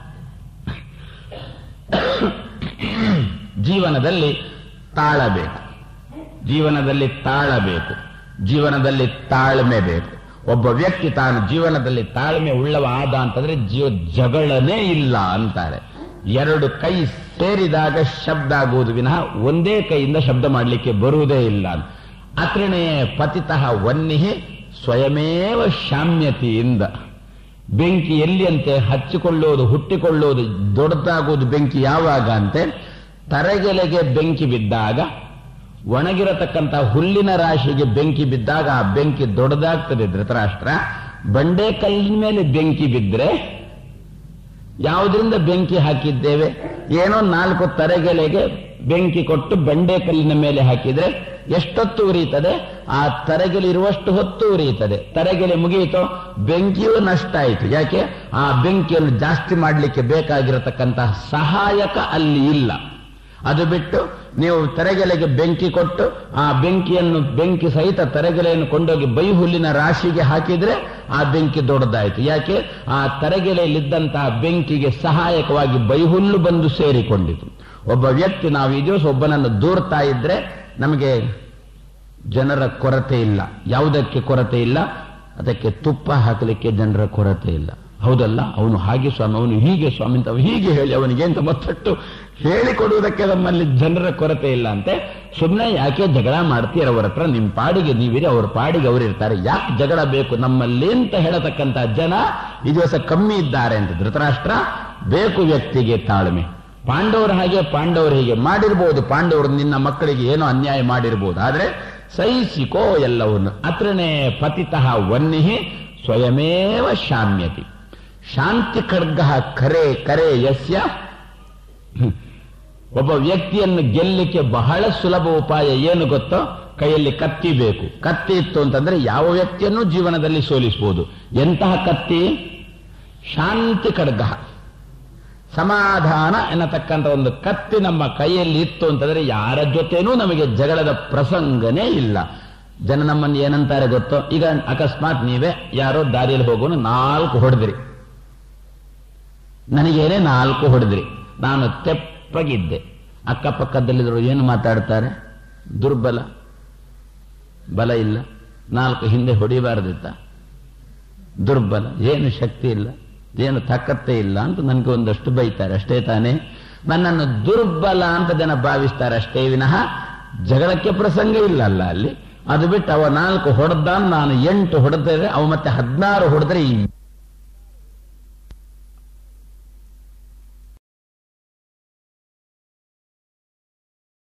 ಜೀವನದಲ್ಲಿ ತಾಳಬೇಕು ಜೀವನದಲ್ಲಿ ತಾಳಬೇಕು ಜೀವನದಲ್ಲಿ ತಾಳ್ಮೆ ಬೇಕು ಒಬ್ಬ ವ್ಯಕ್ತಿ ತಾನು ಜೀವನದಲ್ಲಿ ತಾಳ್ಮೆ ಉಳ್ಳವ ಆದ ಅಂತಂದ್ರೆ ಜೀವ ಜಗಳನೇ ಇಲ್ಲ ಅಂತಾರೆ ಎರಡು ಕೈ ಸೇರಿದಾಗ ಶಬ್ದ ಆಗುವುದು ವಿನಃ ಒಂದೇ ಕೈಯಿಂದ ಶಬ್ದ ಮಾಡಲಿಕ್ಕೆ ಬರುವುದೇ ಇಲ್ಲ ಅತ್ರಣೆ ಪತಿತಃ ವನ್ನಿಹಿ ಸ್ವಯಮೇವ ಶಾಮ್ಯತಿಯಿಂದ ಬೆಂಕಿ ಎಲ್ಲಿ ಅಂತೆ ಹಚ್ಚಿಕೊಳ್ಳೋದು ಹುಟ್ಟಿಕೊಳ್ಳೋದು ದೊಡ್ಡದಾಗುವುದು ಬೆಂಕಿ ಯಾವಾಗ ಅಂತೆ ತರಗೆಲೆಗೆ ಬೆಂಕಿ ಬಿದ್ದಾಗ ಒಣಗಿರತಕ್ಕಂಥ ಹುಲ್ಲಿನ ರಾಶಿಗೆ ಬೆಂಕಿ ಬಿದ್ದಾಗ ಆ ಬೆಂಕಿ ದೊಡ್ಡದಾಗ್ತದೆ ಧೃತರಾಷ್ಟ್ರ ಬಂಡೆ ಕಲ್ಲಿನ ಮೇಲೆ ಬೆಂಕಿ ಬಿದ್ದರೆ ಯಾವುದರಿಂದ ಬೆಂಕಿ ಹಾಕಿದ್ದೇವೆ ಏನೋ ನಾಲ್ಕು ತರಗೆಲೆಗೆ ಬೆಂಕಿ ಕೊಟ್ಟು ಬಂಡೆ ಕಲ್ಲಿನ ಮೇಲೆ ಹಾಕಿದ್ರೆ ಎಷ್ಟೊತ್ತು ಉರಿಯುತ್ತದೆ ಆ ತರಗೆಲೆ ಇರುವಷ್ಟು ಹೊತ್ತು ಉರಿಯುತ್ತದೆ ತರಗೆಲೆ ಮುಗಿಯಿತೋ ಬೆಂಕಿಯೂ ನಷ್ಟ ಆಯಿತು ಯಾಕೆ ಆ ಬೆಂಕಿಯನ್ನು ಜಾಸ್ತಿ ಮಾಡಲಿಕ್ಕೆ ಬೇಕಾಗಿರತಕ್ಕಂತಹ ಸಹಾಯಕ ಅಲ್ಲಿ ಇಲ್ಲ ಅದು ಬಿಟ್ಟು ನೀವು ತರಗೆಲೆಗೆ ಬೆಂಕಿ ಕೊಟ್ಟು ಆ ಬೆಂಕಿಯನ್ನು ಬೆಂಕಿ ಸಹಿತ ತರಗೆಲೆಯನ್ನು ಕೊಂಡೋಗಿ ಬೈಹುಲ್ಲಿನ ರಾಶಿಗೆ ಹಾಕಿದ್ರೆ ಆ ಬೆಂಕಿ ದೊಡ್ಡದಾಯಿತು ಯಾಕೆ ಆ ತರಗೆಲೆಯಲ್ಲಿದ್ದಂತಹ ಬೆಂಕಿಗೆ ಸಹಾಯಕವಾಗಿ ಬೈಹುಲ್ಲು ಬಂದು ಸೇರಿಕೊಂಡಿತು ಒಬ್ಬ ವ್ಯಕ್ತಿ ನಾವು ಈ ದಿವಸ ಒಬ್ಬನನ್ನು ದೂರ್ತಾ ಇದ್ರೆ ನಮಗೆ ಜನರ ಕೊರತೆ ಇಲ್ಲ ಯಾವುದಕ್ಕೆ ಕೊರತೆ ಇಲ್ಲ ಅದಕ್ಕೆ ತುಪ್ಪ ಹಾಕಲಿಕ್ಕೆ ಜನರ ಕೊರತೆ ಇಲ್ಲ ಹೌದಲ್ಲ ಅವನು ಹಾಗೆ ಸ್ವಾಮಿ ಅವನು ಹೀಗೆ ಸ್ವಾಮಿ ಅಂತ ಅವ ಹೀಗೆ ಹೇಳಿ ಅವನಿಗೆ ಅಂತ ಮತ್ತಷ್ಟು ಹೇಳಿಕೊಡುವುದಕ್ಕೆ ನಮ್ಮಲ್ಲಿ ಜನರ ಕೊರತೆ ಇಲ್ಲ ಅಂತೆ ಸುಮ್ಮನೆ ಯಾಕೆ ಜಗಳ ಮಾಡ್ತೀರ ಅವರ ಹತ್ರ ನಿಮ್ಮ ಪಾಡಿಗೆ ನೀವಿರಿ ಅವ್ರ ಪಾಡಿಗೆ ಅವರಿರ್ತಾರೆ ಯಾಕೆ ಜಗಳ ಬೇಕು ನಮ್ಮಲ್ಲಿ ಅಂತ ಹೇಳತಕ್ಕಂತ ಜನ ಈ ದಿವಸ ಕಮ್ಮಿ ಇದ್ದಾರೆ ಅಂತ ಧೃತರಾಷ್ಟ್ರ ಬೇಕು ವ್ಯಕ್ತಿಗೆ ತಾಳ್ಮೆ ಪಾಂಡವರು ಹಾಗೆ ಪಾಂಡವರು ಹೀಗೆ ಮಾಡಿರ್ಬೋದು ಪಾಂಡವರು ನಿನ್ನ ಮಕ್ಕಳಿಗೆ ಏನೋ ಅನ್ಯಾಯ ಮಾಡಿರ್ಬೋದು ಆದ್ರೆ ಸಹಿಸಿಕೋ ಎಲ್ಲವನ್ನು ಅತ್ರನೇ ಪತಿತಃ ವನ್ನಿಹಿ ಸ್ವಯಮೇವ ಶಾಮ್ಯತಿ ಶಾಂತಿ ಖಡ್ಗ ಕರೆ ಕರೆ ಯಸ್ಯ ಒಬ್ಬ ವ್ಯಕ್ತಿಯನ್ನು ಗೆಲ್ಲಲಿಕ್ಕೆ ಬಹಳ ಸುಲಭ ಉಪಾಯ ಏನು ಗೊತ್ತೋ ಕೈಯಲ್ಲಿ ಕತ್ತಿ ಬೇಕು ಕತ್ತಿ ಇತ್ತು ಅಂತಂದ್ರೆ ಯಾವ ವ್ಯಕ್ತಿಯನ್ನು ಜೀವನದಲ್ಲಿ ಸೋಲಿಸಬಹುದು ಎಂತಹ ಕತ್ತಿ ಶಾಂತಿ ಖಡ್ಗ ಸಮಾಧಾನ ಎನ್ನತಕ್ಕಂಥ ಒಂದು ಕತ್ತಿ ನಮ್ಮ ಕೈಯಲ್ಲಿ ಇತ್ತು ಅಂತಂದ್ರೆ ಯಾರ ಜೊತೆನೂ ನಮಗೆ ಜಗಳದ ಪ್ರಸಂಗನೇ ಇಲ್ಲ ಜನ ನಮ್ಮನ್ನು ಏನಂತಾರೆ ಗೊತ್ತೋ ಈಗ ಅಕಸ್ಮಾತ್ ನೀವೇ ಯಾರೋ ದಾರಿಯಲ್ಲಿ ಹೋಗೋನು ನಾಲ್ಕು ಹೊಡೆದ್ರಿ ನನಗೇನೆ ನಾಲ್ಕು ಹೊಡೆದ್ರಿ ನಾನು ತೆಪ್ಪಗಿದ್ದೆ ಅಕ್ಕಪಕ್ಕದಲ್ಲಿದ್ರು ಏನು ಮಾತಾಡ್ತಾರೆ ದುರ್ಬಲ ಬಲ ಇಲ್ಲ ನಾಲ್ಕು ಹಿಂದೆ ಹೊಡಿಬಾರ್ದಿತ್ತ ದುರ್ಬಲ ಏನು ಶಕ್ತಿ ಇಲ್ಲ ಏನು ತಾಕತ್ತೇ ಇಲ್ಲ ಅಂತ ನನಗೆ ಒಂದಷ್ಟು ಬೈತಾರೆ ಅಷ್ಟೇ ತಾನೇ ನನ್ನನ್ನು ದುರ್ಬಲ ಅಂತ ಜನ ಭಾವಿಸ್ತಾರೆ ಅಷ್ಟೇ ವಿನಃ ಜಗಳಕ್ಕೆ ಪ್ರಸಂಗ ಇಲ್ಲ ಅಲ್ಲ ಅಲ್ಲಿ ಅದು ಬಿಟ್ಟು ಅವ ನಾಲ್ಕು ಹೊಡೆದ ನಾನು ಎಂಟು ಹೊಡೆದ್ರೆ ಅವ ಮತ್ತೆ ಹದಿನಾರು ಹೊಡೆದ್ರೆ ಈ